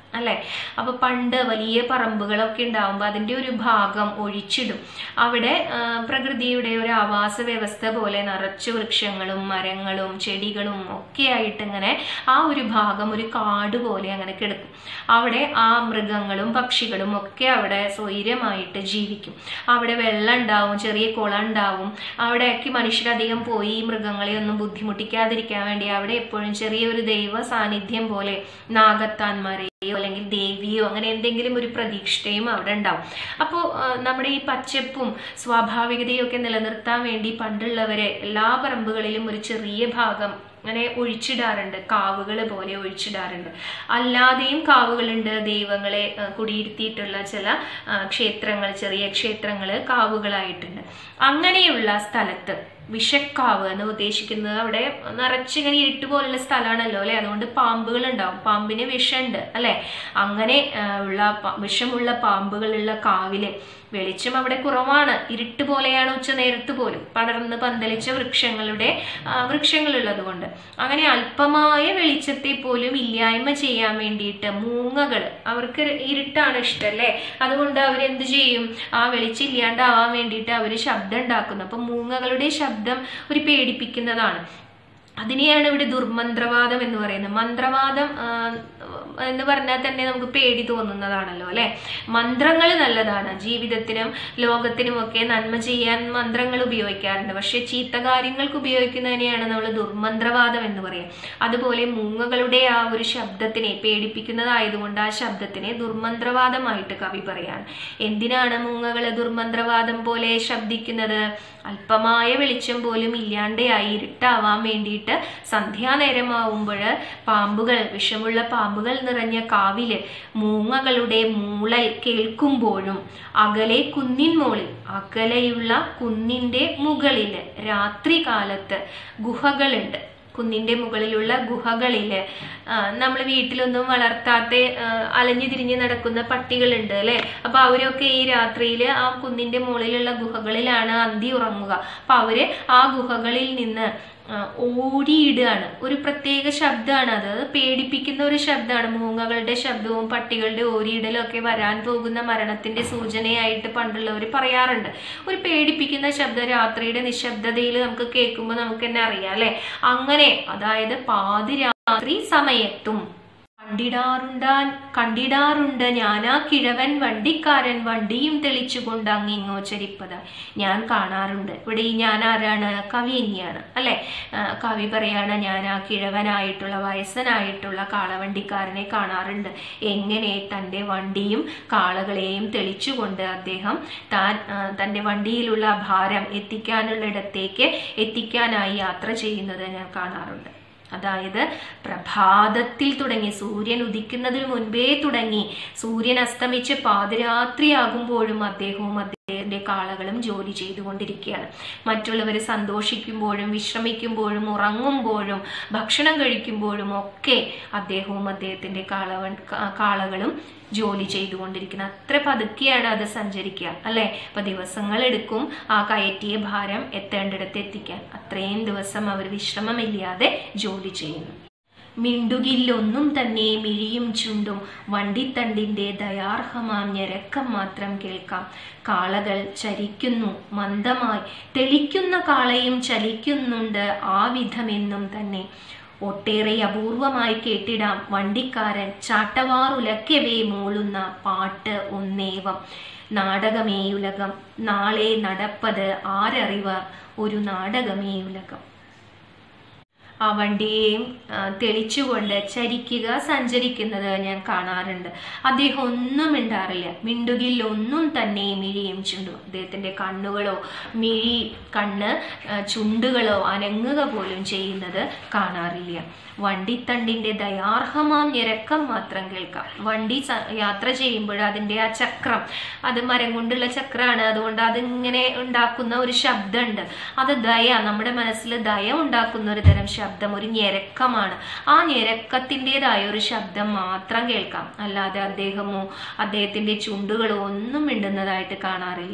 അല്ലെ അപ്പൊ പണ്ട് വലിയ പറമ്പുകളൊക്കെ ഉണ്ടാവുമ്പോൾ അതിന്റെ ഒരു ഭാഗം ഒഴിച്ചിടും അവിടെ ആ, പ്രകൃതിയുടെ ഒരു ആവാസ വ്യവസ്ഥ പോലെ നിറച്ച് വൃക്ഷങ്ങളും മരങ്ങളും ചെടികളും ഒക്കെ ആയിട്ട് ഇങ്ങനെ ആ ഒരു ഭാഗം ഒരു കാട് പോലെ അങ്ങനെ കിടക്കും അവിടെ ആ മൃഗങ്ങളും പക്ഷികളും ഒക്കെ അവിടെ സ്വൈര്യമായിട്ട് ജീവിക്കും അവിടെ വെള്ളം ഉണ്ടാവും ചെറിയ കുളം ഉണ്ടാവും അവിടേക്ക് മനുഷ്യരധികം പോയി ഈ മൃഗങ്ങളെ ഒന്നും ബുദ്ധിമുട്ടിക്കാതിരിക്കാൻ വേണ്ടി അവിടെ എപ്പോഴും ചെറിയൊരു ദൈവ സാന്നിധ്യം പോലെ നാഗത്താന്മാരെയോ അല്ലെങ്കിൽ ദേവിയോ അങ്ങനെ എന്തെങ്കിലും ഒരു പ്രതീക്ഷയും അവിടെ ഉണ്ടാവും അപ്പോൾ നമ്മുടെ ഈ പച്ചപ്പും സ്വാഭാവികതയും ഒക്കെ നിലനിർത്താൻ വേണ്ടി പണ്ടുള്ളവരെ എല്ലാ പറമ്പുകളിലും ഒരു ചെറിയ ഭാഗം അങ്ങനെ ഒഴിച്ചിടാറുണ്ട് കാവുകൾ പോലെ ഒഴിച്ചിടാറുണ്ട് അല്ലാതെയും കാവുകളുണ്ട് ദൈവങ്ങളെ ആ, കുടിയിരുത്തിയിട്ടുള്ള ചില ആ, ക്ഷേത്രങ്ങൾ ചെറിയ ക്ഷേത്രങ്ങൾ കാവുകളായിട്ടുണ്ട് അങ്ങനെയുള്ള സ്ഥലത്ത് വിഷക്കാവ് എന്ന് ഉദ്ദേശിക്കുന്നത് അവിടെ നിറച്ചിങ്ങനെ ഇരുട്ട് പോലുള്ള സ്ഥലമാണല്ലോ അല്ലെ അതുകൊണ്ട് പാമ്പുകൾ ഉണ്ടാവും പാമ്പിന് വിഷമുണ്ട് അല്ലെ അങ്ങനെ ആ, ഉള്ള പ- വിഷമുള്ള പാമ്പുകളുള്ള കാവില് വെളിച്ചം അവിടെ കുറവാണ് ഇരുട്ട് പോലെയാണ് ഉച്ച നേരത്ത് പോലും പടർന്ന് പന്തലിച്ച വൃക്ഷങ്ങളുടെ ആ, വൃക്ഷങ്ങളുള്ളത് കൊണ്ട് അങ്ങനെ അല്പമായ വെളിച്ചത്തെ പോലും ഇല്ലായ്മ ചെയ്യാൻ വേണ്ടിയിട്ട് മൂങ്ങകൾ അവർക്ക് ഇരുട്ടാണ് ഇഷ്ടം അല്ലേ അതുകൊണ്ട് അവരെന്ത് ചെയ്യും ആ വെളിച്ചം ഇല്ലാണ്ടാവാൻ വേണ്ടിയിട്ട് അവർ ശബ്ദം ഉണ്ടാക്കുന്നു അപ്പൊ മൂങ്ങകളുടെ ശബ്ദം ഒരു പേടിപ്പിക്കുന്നതാണ് അതിനെയാണ് ഇവിടെ ദുർമന്ത്രവാദം എന്ന് പറയുന്നത് മന്ത്രവാദം ആ, എന്ന് പറഞ്ഞാൽ തന്നെ നമുക്ക് പേടി തോന്നുന്നതാണല്ലോ അല്ലെ മന്ത്രങ്ങൾ നല്ലതാണ് ജീവിതത്തിനും ലോകത്തിനും ഒക്കെ നന്മ ചെയ്യാൻ മന്ത്രങ്ങൾ ഉപയോഗിക്കാറുണ്ട് പക്ഷെ ചീത്ത കാര്യങ്ങൾക്ക് ഉപയോഗിക്കുന്നതിനെയാണ് നമ്മൾ ദുർമന്ത്രവാദം എന്ന് പറയുക അതുപോലെ മൂങ്ങകളുടെ ആ ഒരു ശബ്ദത്തിനെ പേടിപ്പിക്കുന്നതായതുകൊണ്ട് ആ ശബ്ദത്തിനെ ദുർമന്ത്രവാദമായിട്ട് കവി പറയാണ് എന്തിനാണ് മൂങ്ങകൾ ദുർമന്ത്രവാദം പോലെ ശബ്ദിക്കുന്നത് അല്പമായ വെളിച്ചം പോലും ഇല്ലാണ്ടെയായി ഇരുട്ടാവാൻ വേണ്ടിയിട്ട് സന്ധ്യാനേരമാവുമ്പോൾ പാമ്പുകൾ വിഷമുള്ള പാമ്പുകൾ നിറഞ്ഞ കാവില് മൂങ്ങകളുടെ മൂളൽ കേൾക്കുമ്പോഴും അകലെ കുന്നിൻ മുകളിൽ അകലെയുള്ള കുന്നിന്റെ മുകളില് രാത്രി കാലത്ത് ഗുഹകളുണ്ട് കുന്നിന്റെ മുകളിലുള്ള ഗുഹകളില് നമ്മൾ വീട്ടിലൊന്നും വളർത്താത്ത ആ, അലഞ്ഞു തിരിഞ്ഞ് നടക്കുന്ന പട്ടികളുണ്ട് അല്ലെ അപ്പൊ അവരൊക്കെ ഈ രാത്രിയിൽ ആ കുന്നിന്റെ മുകളിലുള്ള ഗുഹകളിലാണ് അന്തി ഉറങ്ങുക അപ്പൊ അവര് ആ ഗുഹകളിൽ നിന്ന് ആ, ഓടിയിടുകയാണ് ഒരു പ്രത്യേക ശബ്ദമാണ് അത് അത് പേടിപ്പിക്കുന്ന ഒരു ശബ്ദമാണ് മൂങ്ങകളുടെ ശബ്ദവും പട്ടികളുടെ ഓരിയിടലും ഒക്കെ വരാൻ പോകുന്ന മരണത്തിന്റെ സൂചനയായിട്ട് പണ്ടുള്ളവർ പറയാറുണ്ട് ഒരു പേടിപ്പിക്കുന്ന ശബ്ദം രാത്രിയുടെ നിശബ്ദതയിൽ നമുക്ക് കേൾക്കുമ്പോൾ നമുക്ക് തന്നെ അറിയാം അല്ലെ അങ്ങനെ അതായത് പാതിരാത്രി സമയത്തും കണ്ടിടാറുണ്ടാൻ കണ്ടിടാറുണ്ട് ഞാനാ കിഴവൻ വണ്ടിക്കാരൻ വണ്ടിയും തെളിച്ചുകൊണ്ട് അങ്ങിങ്ങോ ചരിപ്പത് ഞാൻ കാണാറുണ്ട് ഇവിടെ ഈ ഞാൻ ആരാണ് കവി തന്നെയാണ് അല്ലെ ആ, കവി പറയാണ് ഞാൻ ആ കിഴവനായിട്ടുള്ള വയസ്സനായിട്ടുള്ള കാളവണ്ടിക്കാരനെ കാണാറുണ്ട് എങ്ങനെ തൻ്റെ വണ്ടിയും കാളകളെയും തെളിച്ചുകൊണ്ട് അദ്ദേഹം താൻ ആ, തൻ്റെ വണ്ടിയിലുള്ള ഭാരം എത്തിക്കാനുള്ളിടത്തേക്ക് എത്തിക്കാനായി യാത്ര ചെയ്യുന്നത് ഞാൻ കാണാറുണ്ട് അതായത് പ്രഭാതത്തിൽ തുടങ്ങി സൂര്യൻ ഉദിക്കുന്നതിന് മുൻപേ തുടങ്ങി സൂര്യൻ അസ്തമിച്ച് പാതിരാത്രിയാകുമ്പോഴും അദ്ദേഹവും അദ്ദേഹത്തിന്റെ കാളകളും ജോലി ചെയ്തുകൊണ്ടിരിക്കുകയാണ് മറ്റുള്ളവർ സന്തോഷിക്കുമ്പോഴും വിശ്രമിക്കുമ്പോഴും ഉറങ്ങുമ്പോഴും ഭക്ഷണം കഴിക്കുമ്പോഴും ഒക്കെ അദ്ദേഹവും അദ്ദേഹത്തിന്റെ കാളവൻ കാ- കാളകളും ജോലി ചെയ്തുകൊണ്ടിരിക്കുന്നത് അത്ര പതുക്കെയാണ് അത് സഞ്ചരിക്കുക അല്ലെ അപ്പൊ ദിവസങ്ങൾ എടുക്കും ആ കയറ്റിയ ഭാരം എത്തേണ്ടിടത്ത് എത്തിക്കാൻ അത്രയും ദിവസം അവർ വിശ്രമമില്ലാതെ ജോലി ചെയ്യുന്നു മിണ്ടുകില്ലൊന്നും തന്നെ മിഴിയും ചുണ്ടും വണ്ടിത്തണ്ടിന്റെ ദയാർഹമാം ഞരക്കം മാത്രം കേൾക്കാം കാളകൾ ചരിക്കുന്നു മന്ദമായി തെളിക്കുന്ന കാളയും ചലിക്കുന്നുണ്ട് ആ വിധമെന്നും തന്നെ ഒട്ടേറെ അപൂർവമായി കേട്ടിടാം വണ്ടിക്കാരൻ ചാട്ടവാറുലക്കവേ മൂളുന്ന പാട്ട് ഒന്നേവം നാടകമേയുലകം നാളെ നടപ്പത് ആരറിവാർ ഒരു നാടകമേയുലകം ആ വണ്ടിയെയും ആ, തെളിച്ചുകൊണ്ട് ചരിക്കുക സഞ്ചരിക്കുന്നത് ഞാൻ കാണാറുണ്ട് അദ്ദേഹം ഒന്നും മിണ്ടാറില്ല മിണ്ടുകിൽ ഒന്നും തന്നെ മിഴിയും ചുണ്ടും അദ്ദേഹത്തിന്റെ കണ്ണുകളോ മിഴി കണ്ണ് ആ, ചുണ്ടുകളോ അനങ്ങുക പോലും ചെയ്യുന്നത് കാണാറില്ല വണ്ടിത്തണ്ടിന്റെ ദയാർഹമാം ഞെരക്കം മാത്രം കേൾക്കാം വണ്ടി സ- യാത്ര ചെയ്യുമ്പോൾ അതിന്റെ ആ ചക്രം അത് മരം കൊണ്ടുള്ള ചക്രമാണ് അതുകൊണ്ട് അതിങ്ങനെ ഉണ്ടാക്കുന്ന ഒരു ശബ്ദമുണ്ട് അത് ദയ നമ്മുടെ മനസ്സിൽ ദയ ഉണ്ടാക്കുന്ന ഒരു തരം ശബ്ദം ഒരു ഞെരക്കമാണ് ആ ഞെരക്കത്തിൻ്റെതായ ഒരു ശബ്ദം മാത്രം കേൾക്കാം അല്ലാതെ അദ്ദേഹമോ അദ്ദേഹത്തിന്റെ ചുണ്ടുകളോ ഒന്നും മിണ്ടുന്നതായിട്ട് കാണാറില്ല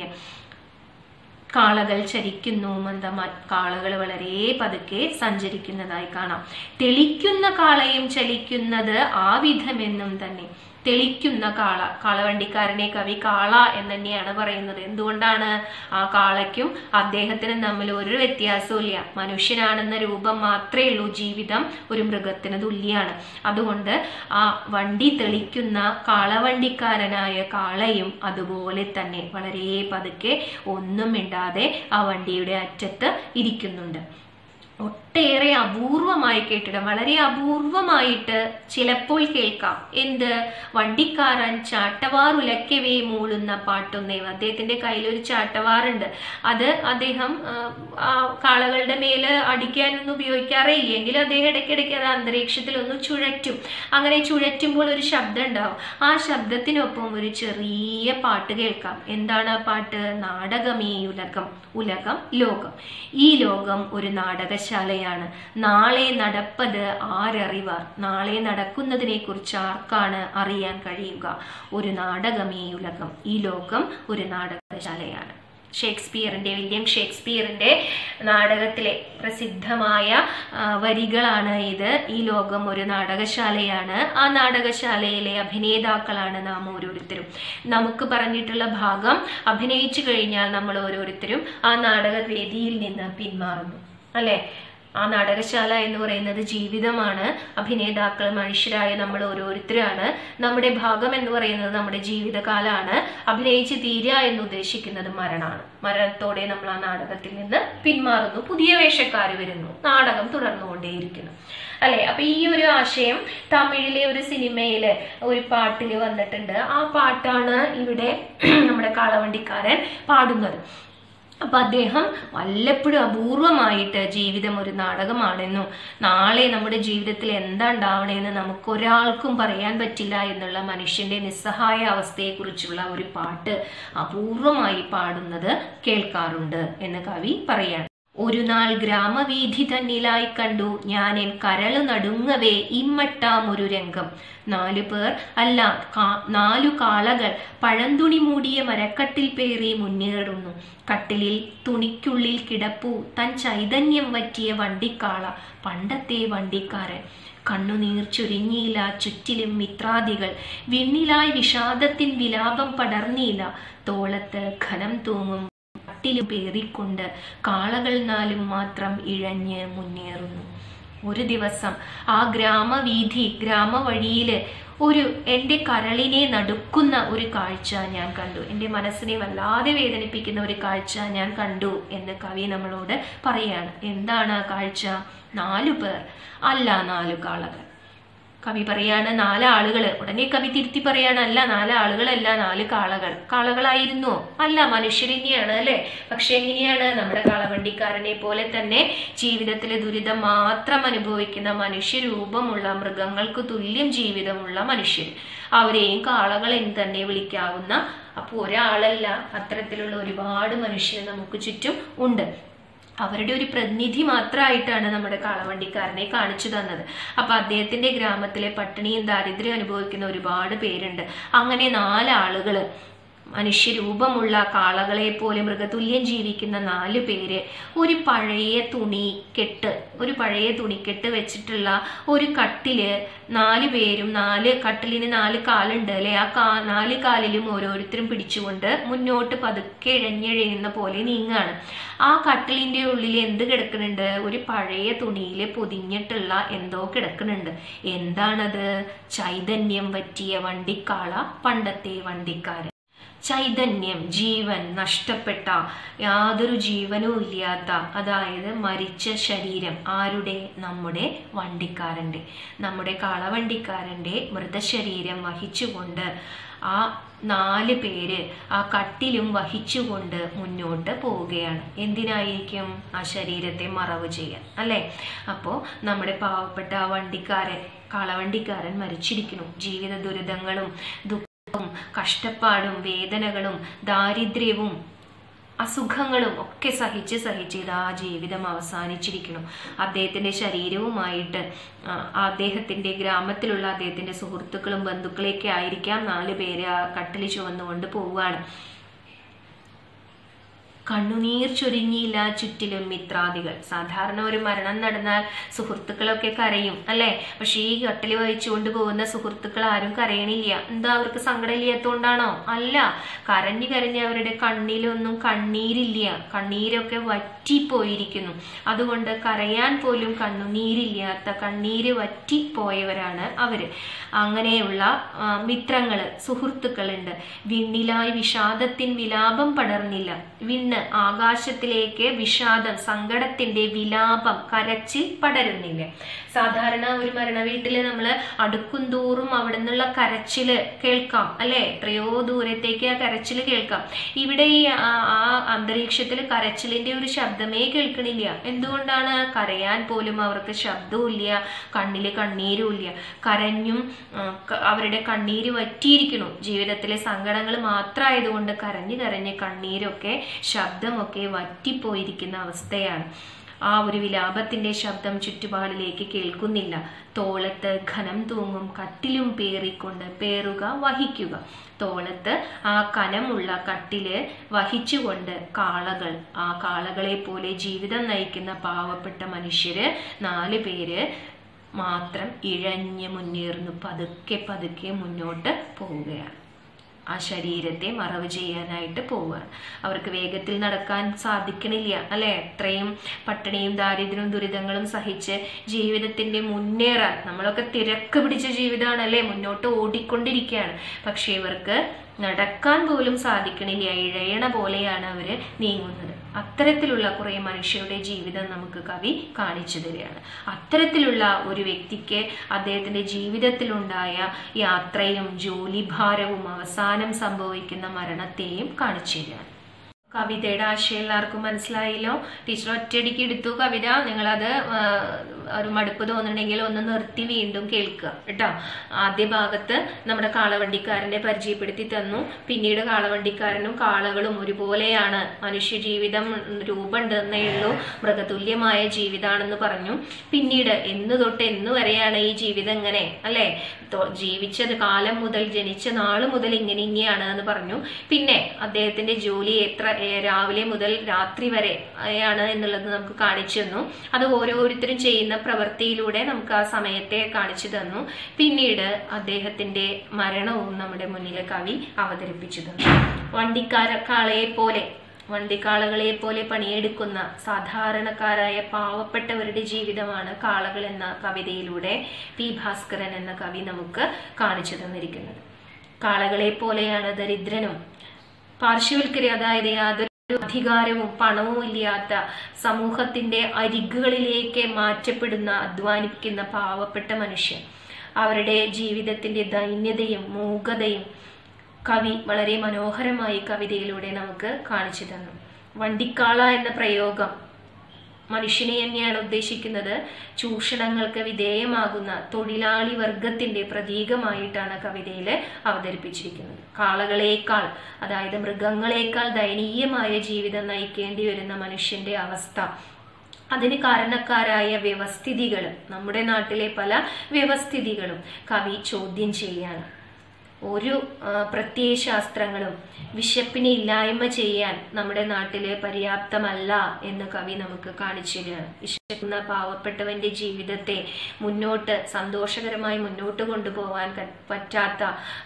കാളകൾ ചരിക്കുന്നു മന്ദമായി കാളകൾ വളരെ പതുക്കെ സഞ്ചരിക്കുന്നതായി കാണാം തെളിക്കുന്ന കാളയും ചലിക്കുന്നത് ആ വിധമെന്നും തന്നെ തെളിക്കുന്ന കാള കാളവണ്ടിക്കാരനെ കവി കാള എന്ന് തന്നെയാണ് പറയുന്നത് എന്തുകൊണ്ടാണ് ആ കാളയ്ക്കും അദ്ദേഹത്തിനും തമ്മിൽ ഒരു വ്യത്യാസവും ഇല്ല മനുഷ്യനാണെന്ന രൂപം മാത്രമേ ഉള്ളൂ ജീവിതം ഒരു മൃഗത്തിന് തുല്യാണ് അതുകൊണ്ട് ആ വണ്ടി തെളിക്കുന്ന കാളവണ്ടിക്കാരനായ കാളയും അതുപോലെ തന്നെ വളരെ പതുക്കെ ഒന്നും മിണ്ടാതെ ആ വണ്ടിയുടെ അറ്റത്ത് ഇരിക്കുന്നുണ്ട് ഒട്ടേറെ അപൂർവമായി കേട്ടിടം വളരെ അപൂർവമായിട്ട് ചിലപ്പോൾ കേൾക്കാം എന്ത് വണ്ടിക്കാരൻ ചാട്ടവാർ ഉലക്കവേ മൂളുന്ന പാട്ടൊന്നേവ് അദ്ദേഹത്തിന്റെ കയ്യിലൊരു ചാട്ടവാറുണ്ട് അത് അദ്ദേഹം ആ, ആ കാളകളുടെ മേല് അടിക്കാനൊന്നും ഉപയോഗിക്കാറേ ഇല്ല എങ്കിലും അദ്ദേഹം ഇടയ്ക്കിടയ്ക്ക് അത് അന്തരീക്ഷത്തിൽ ഒന്ന് ചുഴറ്റും അങ്ങനെ ചുഴറ്റുമ്പോൾ ഒരു ശബ്ദം ഉണ്ടാവും ആ ശബ്ദത്തിനൊപ്പം ഒരു ചെറിയ പാട്ട് കേൾക്കാം എന്താണ് ആ പാട്ട് നാടകമേ ഉലകം ഉലകം ലോകം ഈ ലോകം ഒരു നാടകശാലയാണ് നാളെ നടപ്പത് ആരറിവാർ നാളെ നടക്കുന്നതിനെ കുറിച്ച് ആർക്കാണ് അറിയാൻ കഴിയുക ഒരു നാടകമേ ഉലകം ഈ ലോകം ഒരു നാടകശാലയാണ് ഷേക്സ്പിയറിന്റെ വില്യം ഷേക്സ്പിയറിന്റെ നാടകത്തിലെ പ്രസിദ്ധമായ ആ, വരികളാണ് ഇത് ഈ ലോകം ഒരു നാടകശാലയാണ് ആ നാടകശാലയിലെ അഭിനേതാക്കളാണ് നാം ഓരോരുത്തരും നമുക്ക് പറഞ്ഞിട്ടുള്ള ഭാഗം അഭിനയിച്ചു കഴിഞ്ഞാൽ നമ്മൾ ഓരോരുത്തരും ആ നാടകവേദിയിൽ നിന്ന് പിന്മാറുന്നു അല്ലെ ആ നാടകശാല എന്ന് പറയുന്നത് ജീവിതമാണ് അഭിനേതാക്കൾ മനുഷ്യരായ നമ്മൾ ഓരോരുത്തരാണ് നമ്മുടെ ഭാഗം എന്ന് പറയുന്നത് നമ്മുടെ ജീവിതകാലമാണ് അഭിനയിച്ച് തീരുക എന്ന് ഉദ്ദേശിക്കുന്നത് മരണമാണ് മരണത്തോടെ നമ്മൾ ആ നാടകത്തിൽ നിന്ന് പിന്മാറുന്നു പുതിയ വേഷക്കാർ വരുന്നു നാടകം തുടർന്നുകൊണ്ടേയിരിക്കുന്നു അല്ലെ അപ്പൊ ഈ ഒരു ആശയം തമിഴിലെ ഒരു സിനിമയില് ഒരു പാട്ടിൽ വന്നിട്ടുണ്ട് ആ പാട്ടാണ് ഇവിടെ നമ്മുടെ കാളവണ്ടിക്കാരൻ പാടുന്നത് അപ്പൊ അദ്ദേഹം വല്ലപ്പോഴും അപൂർവമായിട്ട് ജീവിതം ഒരു നാടകമാണെന്നും നാളെ നമ്മുടെ ജീവിതത്തിൽ എന്താ ഉണ്ടാവണേന്ന് നമുക്ക് ഒരാൾക്കും പറയാൻ പറ്റില്ല എന്നുള്ള മനുഷ്യന്റെ നിസ്സഹായ അവസ്ഥയെക്കുറിച്ചുള്ള ഒരു പാട്ട് അപൂർവമായി പാടുന്നത് കേൾക്കാറുണ്ട് എന്ന് കവി പറയാണ് ഒരു നാൾ ഗ്രാമവീഥി തന്നിലായി കണ്ടു ഞാൻ എൻ കരള് നടുങ്ങവേ ഇമ്മട്ടാം ഒരു രംഗം നാലു പേർ അല്ല കാ- നാലു കാളകൾ പഴന്തുണി മൂടിയ മരക്കട്ടിൽ പേറി മുന്നേറുന്നു കട്ടിലിൽ തുണിക്കുള്ളിൽ കിടപ്പു തൻ ചൈതന്യം വറ്റിയ വണ്ടിക്കാള പണ്ടത്തെ വണ്ടിക്കാരൻ കണ്ണുനീർ ചുരുങ്ങിയില്ല ചുറ്റിലും മിത്രാദികൾ വിണ്ണിലായി വിഷാദത്തിൻ വിലാപം പടർന്നില്ല തോളത്ത് ഘനം തൂങ്ങും കട്ടിലും പേറിക്കൊണ്ട് കാളകൾ നാലും മാത്രം ഇഴഞ്ഞ് മുന്നേറുന്നു ഒരു ദിവസം ആ ഗ്രാമവീഥി ഗ്രാമവഴിയില് ഒരു എൻ്റെ കരളിനെ നടുക്കുന്ന ഒരു കാഴ്ച ഞാൻ കണ്ടു എൻ്റെ മനസ്സിനെ വല്ലാതെ വേദനിപ്പിക്കുന്ന ഒരു കാഴ്ച ഞാൻ കണ്ടു എന്ന് കവി നമ്മളോട് പറയാണ് എന്താണ് ആ കാഴ്ച നാലു പേർ അല്ല നാലു കാളകൾ കവി പറയാണ് നാല് ആളുകൾ ഉടനെ കവി തിരുത്തി പറയാണ് അല്ല നാല് ആളുകളല്ല നാല് കാളകൾ കാളകളായിരുന്നോ അല്ല മനുഷ്യർ തന്നെയാണ് അല്ലെ പക്ഷെ എങ്ങനെയാണ് നമ്മുടെ കാളവണ്ടിക്കാരനെ പോലെ തന്നെ ജീവിതത്തിലെ ദുരിതം മാത്രം അനുഭവിക്കുന്ന മനുഷ്യരൂപമുള്ള മൃഗങ്ങൾക്ക് തുല്യം ജീവിതമുള്ള മനുഷ്യർ അവരെയും കാളകൾ എന്ന് തന്നെ വിളിക്കാവുന്ന അപ്പോൾ ഒരാളല്ല അത്തരത്തിലുള്ള ഒരുപാട് മനുഷ്യർ നമുക്ക് ചുറ്റും ഉണ്ട് അവരുടെ ഒരു പ്രതിനിധി മാത്രമായിട്ടാണ് നമ്മുടെ കാളവണ്ടിക്കാരനെ കാണിച്ചു തന്നത് അപ്പൊ അദ്ദേഹത്തിന്റെ ഗ്രാമത്തിലെ പട്ടിണിയും ദാരിദ്ര്യം അനുഭവിക്കുന്ന ഒരുപാട് പേരുണ്ട് അങ്ങനെ നാലാളുകള് മനുഷ്യരൂപമുള്ള കാളകളെ പോലെ മൃഗതുല്യം ജീവിക്കുന്ന നാല് പേര് ഒരു പഴയ തുണി കെട്ട് ഒരു പഴയ തുണിക്കെട്ട് വെച്ചിട്ടുള്ള ഒരു കട്ടില് നാല് പേരും നാല് കട്ടിലിന് നാല് കാലുണ്ട് അല്ലെ ആ കാ നാല് കാലിലും ഓരോരുത്തരും പിടിച്ചുകൊണ്ട് മുന്നോട്ട് പതുക്കെ ഇഴഞ്ഞിഴയുന്ന പോലെ നീങ്ങാണ് ആ കട്ടിലിന്റെ ഉള്ളിൽ എന്ത് കിടക്കുന്നുണ്ട് ഒരു പഴയ തുണിയിൽ പൊതിഞ്ഞിട്ടുള്ള എന്തോ കിടക്കുന്നുണ്ട് എന്താണത് ചൈതന്യം പറ്റിയ വണ്ടിക്കാള പണ്ടത്തെ വണ്ടിക്കാരൻ ചൈതന്യം ജീവൻ നഷ്ടപ്പെട്ട യാതൊരു ജീവനും ഇല്ലാത്ത അതായത് മരിച്ച ശരീരം ആരുടെ നമ്മുടെ വണ്ടിക്കാരൻ്റെ നമ്മുടെ കാളവണ്ടിക്കാരൻ്റെ മൃതശരീരം വഹിച്ചുകൊണ്ട് ആ നാല് പേര് ആ കട്ടിലും വഹിച്ചുകൊണ്ട് മുന്നോട്ട് പോവുകയാണ് എന്തിനായിരിക്കും ആ ശരീരത്തെ മറവ് ചെയ്യാൻ അല്ലേ അപ്പോൾ നമ്മുടെ പാവപ്പെട്ട ആ വണ്ടിക്കാരൻ കാളവണ്ടിക്കാരൻ മരിച്ചിരിക്കുന്നു ജീവിത ദുരിതങ്ങളും ദുഃഖവും കഷ്ടപ്പാടും വേദനകളും ദാരിദ്ര്യവും അസുഖങ്ങളും ഒക്കെ സഹിച്ച് സഹിച്ച് ഇതാ ജീവിതം അവസാനിച്ചിരിക്കുന്നു അദ്ദേഹത്തിന്റെ ശരീരവുമായിട്ട് ആ, അദ്ദേഹത്തിന്റെ ഗ്രാമത്തിലുള്ള അദ്ദേഹത്തിന്റെ സുഹൃത്തുക്കളും ബന്ധുക്കളെയൊക്കെ ആയിരിക്കാം നാല് പേര് ആ കട്ടിൽ ചുവന്നുകൊണ്ട് പോവുകയാണ് കണ്ണുനീർ ചൊരിഞ്ഞില്ല ചുറ്റിലും മിത്രാദികൾ സാധാരണ ഒരു മരണം നടന്നാൽ സുഹൃത്തുക്കളൊക്കെ കരയും അല്ലെ പക്ഷെ ഈ കട്ടിൽ വഹിച്ചുകൊണ്ട് പോകുന്ന സുഹൃത്തുക്കൾ ആരും കരയണില്ല എന്താ അവർക്ക് സങ്കടം ഇല്ലാത്തതുകൊണ്ടാണോ അല്ല കരഞ്ഞു കരഞ്ഞ് അവരുടെ കണ്ണിലൊന്നും കണ്ണീരില്ല കണ്ണീരൊക്കെ വറ്റിപ്പോയിരിക്കുന്നു അതുകൊണ്ട് കരയാൻ പോലും കണ്ണുനീരില്ലാത്ത കണ്ണീര് വറ്റിപ്പോയവരാണ് അവര് അങ്ങനെയുള്ള ആ, മിത്രങ്ങള് സുഹൃത്തുക്കളുണ്ട് വിണ്ണിലായി വിഷാദത്തിൻ വിലാപം പടർന്നില്ല വിണ്ണ് ആകാശത്തിലേക്ക് വിഷാദം സങ്കടത്തിന്റെ വിലാപം കരച്ചിൽ പടരുന്നില്ല സാധാരണ ഒരു മരണ വീട്ടില് നമ്മൾ അടുക്കും തോറും അവിടെ നിന്നുള്ള കരച്ചില് കേൾക്കാം അല്ലെ എത്രയോ ദൂരത്തേക്ക് ആ കരച്ചില് കേൾക്കാം ഇവിടെ ഈ ആ ആ അന്തരീക്ഷത്തിൽ കരച്ചിലിന്റെ ഒരു ശബ്ദമേ കേൾക്കണില്ല എന്തുകൊണ്ടാണ് കരയാൻ പോലും അവർക്ക് ശബ്ദവും ഇല്ല കണ്ണില് കണ്ണീരും ഇല്ല കരഞ്ഞും ആ, ക- അവരുടെ കണ്ണീര് വറ്റിയിരിക്കണു ജീവിതത്തിലെ സങ്കടങ്ങൾ മാത്രമായതുകൊണ്ട് കരഞ്ഞു കരഞ്ഞ് കണ്ണീരൊക്കെ ശബ്ദമൊക്കെ വറ്റിപ്പോയിരിക്കുന്ന അവസ്ഥയാണ് ആ ഒരു വിലാപത്തിന്റെ ശബ്ദം ചുറ്റുപാടിലേക്ക് കേൾക്കുന്നില്ല തോളത്ത് ഘനം തൂങ്ങും കട്ടിലും പേറിക്കൊണ്ട് പേറുക വഹിക്കുക തോളത്ത് ആ കനമുള്ള കട്ടില് വഹിച്ചുകൊണ്ട് കാളകൾ ആ കാളകളെ പോലെ ജീവിതം നയിക്കുന്ന പാവപ്പെട്ട മനുഷ്യര് നാല് പേര് മാത്രം ഇഴഞ്ഞ് മുന്നേറുന്നു പതുക്കെ പതുക്കെ മുന്നോട്ട് പോവുകയാണ് ആ ശരീരത്തെ മറവ് ചെയ്യാനായിട്ട് പോവുകയാണ് അവർക്ക് വേഗത്തിൽ നടക്കാൻ സാധിക്കണില്ല അല്ലെ അത്രയും പട്ടിണിയും ദാരിദ്ര്യവും ദുരിതങ്ങളും സഹിച്ച് ജീവിതത്തിന്റെ മുന്നേറാൻ നമ്മളൊക്കെ തിരക്ക് പിടിച്ച ജീവിതമാണ് അല്ലെ മുന്നോട്ട് ഓടിക്കൊണ്ടിരിക്കുകയാണ് പക്ഷെ ഇവർക്ക് നടക്കാൻ പോലും സാധിക്കണില്ല ഇഴയണ പോലെയാണ് അവര് നീങ്ങുന്നത് അത്തരത്തിലുള്ള കുറെ മനുഷ്യരുടെ ജീവിതം നമുക്ക് കവി കാണിച്ചു തരികയാണ് അത്തരത്തിലുള്ള ഒരു വ്യക്തിക്ക് അദ്ദേഹത്തിന്റെ ജീവിതത്തിലുണ്ടായ യാത്രയും ജോലിഭാരവും അവസാനം സംഭവിക്കുന്ന മരണത്തെയും കാണിച്ചു തരികയാണ് കവിതയുടെ ആശയം എല്ലാവർക്കും മനസ്സിലായല്ലോ ടീച്ചർ ഒറ്റയടിക്ക് എടുത്തു കവിത നിങ്ങളത് ആ, ഒരു മടുപ്പ് തോന്നുന്നുണ്ടെങ്കിൽ ഒന്ന് നിർത്തി വീണ്ടും കേൾക്കുക കേട്ടോ ആദ്യ ഭാഗത്ത് നമ്മുടെ കാളവണ്ടിക്കാരനെ പരിചയപ്പെടുത്തി തന്നു പിന്നീട് കാളവണ്ടിക്കാരനും കാളകളും ഒരുപോലെയാണ് മനുഷ്യ ജീവിതം രൂപമുണ്ട് എന്നേ ഉള്ളൂ മൃഗതുല്യമായ ജീവിതമാണെന്ന് പറഞ്ഞു പിന്നീട് എന്ന് തൊട്ട് എന്ന് വരെയാണ് ഈ ജീവിതം ഇങ്ങനെ അല്ലെ തൊ- ജീവിച്ചത് കാലം മുതൽ ജനിച്ച നാള് മുതൽ ഇങ്ങനെ ഇങ്ങനെയാണ് എന്ന് പറഞ്ഞു പിന്നെ അദ്ദേഹത്തിന്റെ ജോലി എത്ര ഏ, രാവിലെ മുതൽ രാത്രി വരെ ആണ് എന്നുള്ളത് നമുക്ക് കാണിച്ചു തന്നു അത് ഓരോരുത്തരും ചെയ്യുന്ന പ്രവൃത്തിയിലൂടെ നമുക്ക് ആ സമയത്തെ കാണിച്ചു തന്നു പിന്നീട് അദ്ദേഹത്തിന്റെ മരണവും നമ്മുടെ മുന്നിലെ കവി അവതരിപ്പിച്ചു തന്നു വണ്ടിക്കാര കാളയെ പോലെ വണ്ടിക്കാളകളെ പോലെ പണിയെടുക്കുന്ന സാധാരണക്കാരായ പാവപ്പെട്ടവരുടെ ജീവിതമാണ് കാളകൾ എന്ന കവിതയിലൂടെ പി ഭാസ്കരൻ എന്ന കവി നമുക്ക് കാണിച്ചു തന്നിരിക്കുന്നത് കാളകളെ പോലെയാണ് ദരിദ്രനും പാർശ്വവൽക്കരി അതായത് യാതൊരു അധികാരവും പണവും ഇല്ലാത്ത സമൂഹത്തിന്റെ അരികുകളിലേക്ക് മാറ്റപ്പെടുന്ന അധ്വാനിക്കുന്ന പാവപ്പെട്ട മനുഷ്യൻ അവരുടെ ജീവിതത്തിന്റെ ദൈന്യതയും മൂകതയും കവി വളരെ മനോഹരമായി കവിതയിലൂടെ നമുക്ക് കാണിച്ചു തന്നു വണ്ടിക്കാള എന്ന പ്രയോഗം മനുഷ്യനെ തന്നെയാണ് ഉദ്ദേശിക്കുന്നത് ചൂഷണങ്ങൾക്ക് വിധേയമാകുന്ന തൊഴിലാളി വർഗത്തിന്റെ പ്രതീകമായിട്ടാണ് കവിതയിൽ അവതരിപ്പിച്ചിരിക്കുന്നത് കാളകളേക്കാൾ അതായത് മൃഗങ്ങളേക്കാൾ ദയനീയമായ ജീവിതം നയിക്കേണ്ടി വരുന്ന മനുഷ്യന്റെ അവസ്ഥ അതിന് കാരണക്കാരായ വ്യവസ്ഥിതികൾ നമ്മുടെ നാട്ടിലെ പല വ്യവസ്ഥിതികളും കവി ചോദ്യം ചെയ്യാണ് ഒരു ആ, പ്രത്യയശാസ്ത്രങ്ങളും വിശപ്പിനെ ഇല്ലായ്മ ചെയ്യാൻ നമ്മുടെ നാട്ടില് പര്യാപ്തമല്ല എന്ന് കവി നമുക്ക് കാണിച്ചു തരികയാണ് വിശക്കുന്ന പാവപ്പെട്ടവന്റെ ജീവിതത്തെ മുന്നോട്ട് സന്തോഷകരമായി മുന്നോട്ട് കൊണ്ടുപോകാൻ ക- പറ്റാത്ത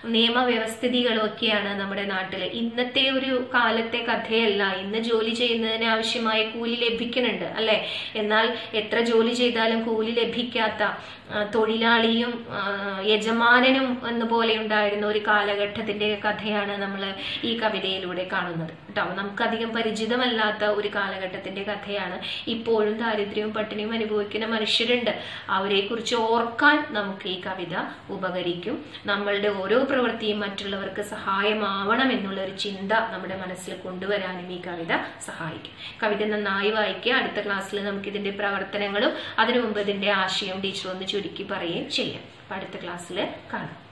നിയമവ്യവസ്ഥിതികളൊക്കെയാണ് നമ്മുടെ നാട്ടില് ഇന്നത്തെ ഒരു കാലത്തെ കഥയല്ല ഇന്ന് ജോലി ചെയ്യുന്നതിന് ആവശ്യമായ കൂലി ലഭിക്കുന്നുണ്ട് അല്ലെ എന്നാൽ എത്ര ജോലി ചെയ്താലും കൂലി ലഭിക്കാത്ത ആ, തൊഴിലാളിയും ആ, യജമാനനും എന്ന പോലെ ഉണ്ടായിരുന്ന ഒരു കാലഘട്ടത്തിന്റെ കഥയാണ് നമ്മൾ ഈ കവിതയിലൂടെ കാണുന്നത് കേട്ടോ നമുക്കധികം പരിചിതമല്ലാത്ത ഒരു കാലഘട്ടത്തിന്റെ കഥയാണ് ഇപ്പോഴും ദാരിദ്ര്യവും പട്ടിണിയും അനുഭവിക്കുന്ന മനുഷ്യരുണ്ട് അവരെ കുറിച്ച് ഓർക്കാൻ നമുക്ക് ഈ കവിത ഉപകരിക്കും നമ്മളുടെ ഓരോ പ്രവൃത്തിയും മറ്റുള്ളവർക്ക് സഹായമാവണം എന്നുള്ള ഒരു ചിന്ത നമ്മുടെ മനസ്സിൽ കൊണ്ടുവരാനും ഈ കവിത സഹായിക്കും കവിത നന്നായി വായിക്കുക അടുത്ത ക്ലാസ്സിൽ നമുക്ക് ഇതിന്റെ പ്രവർത്തനങ്ങളും അതിനു മുമ്പ് ഇതിന്റെ ആശയം ടീച്ചർ ഒന്ന് ചുരുക്കി പറയുകയും ചെയ്യാം അപ്പൊ അടുത്ത ക്ലാസ്സിൽ കാണാം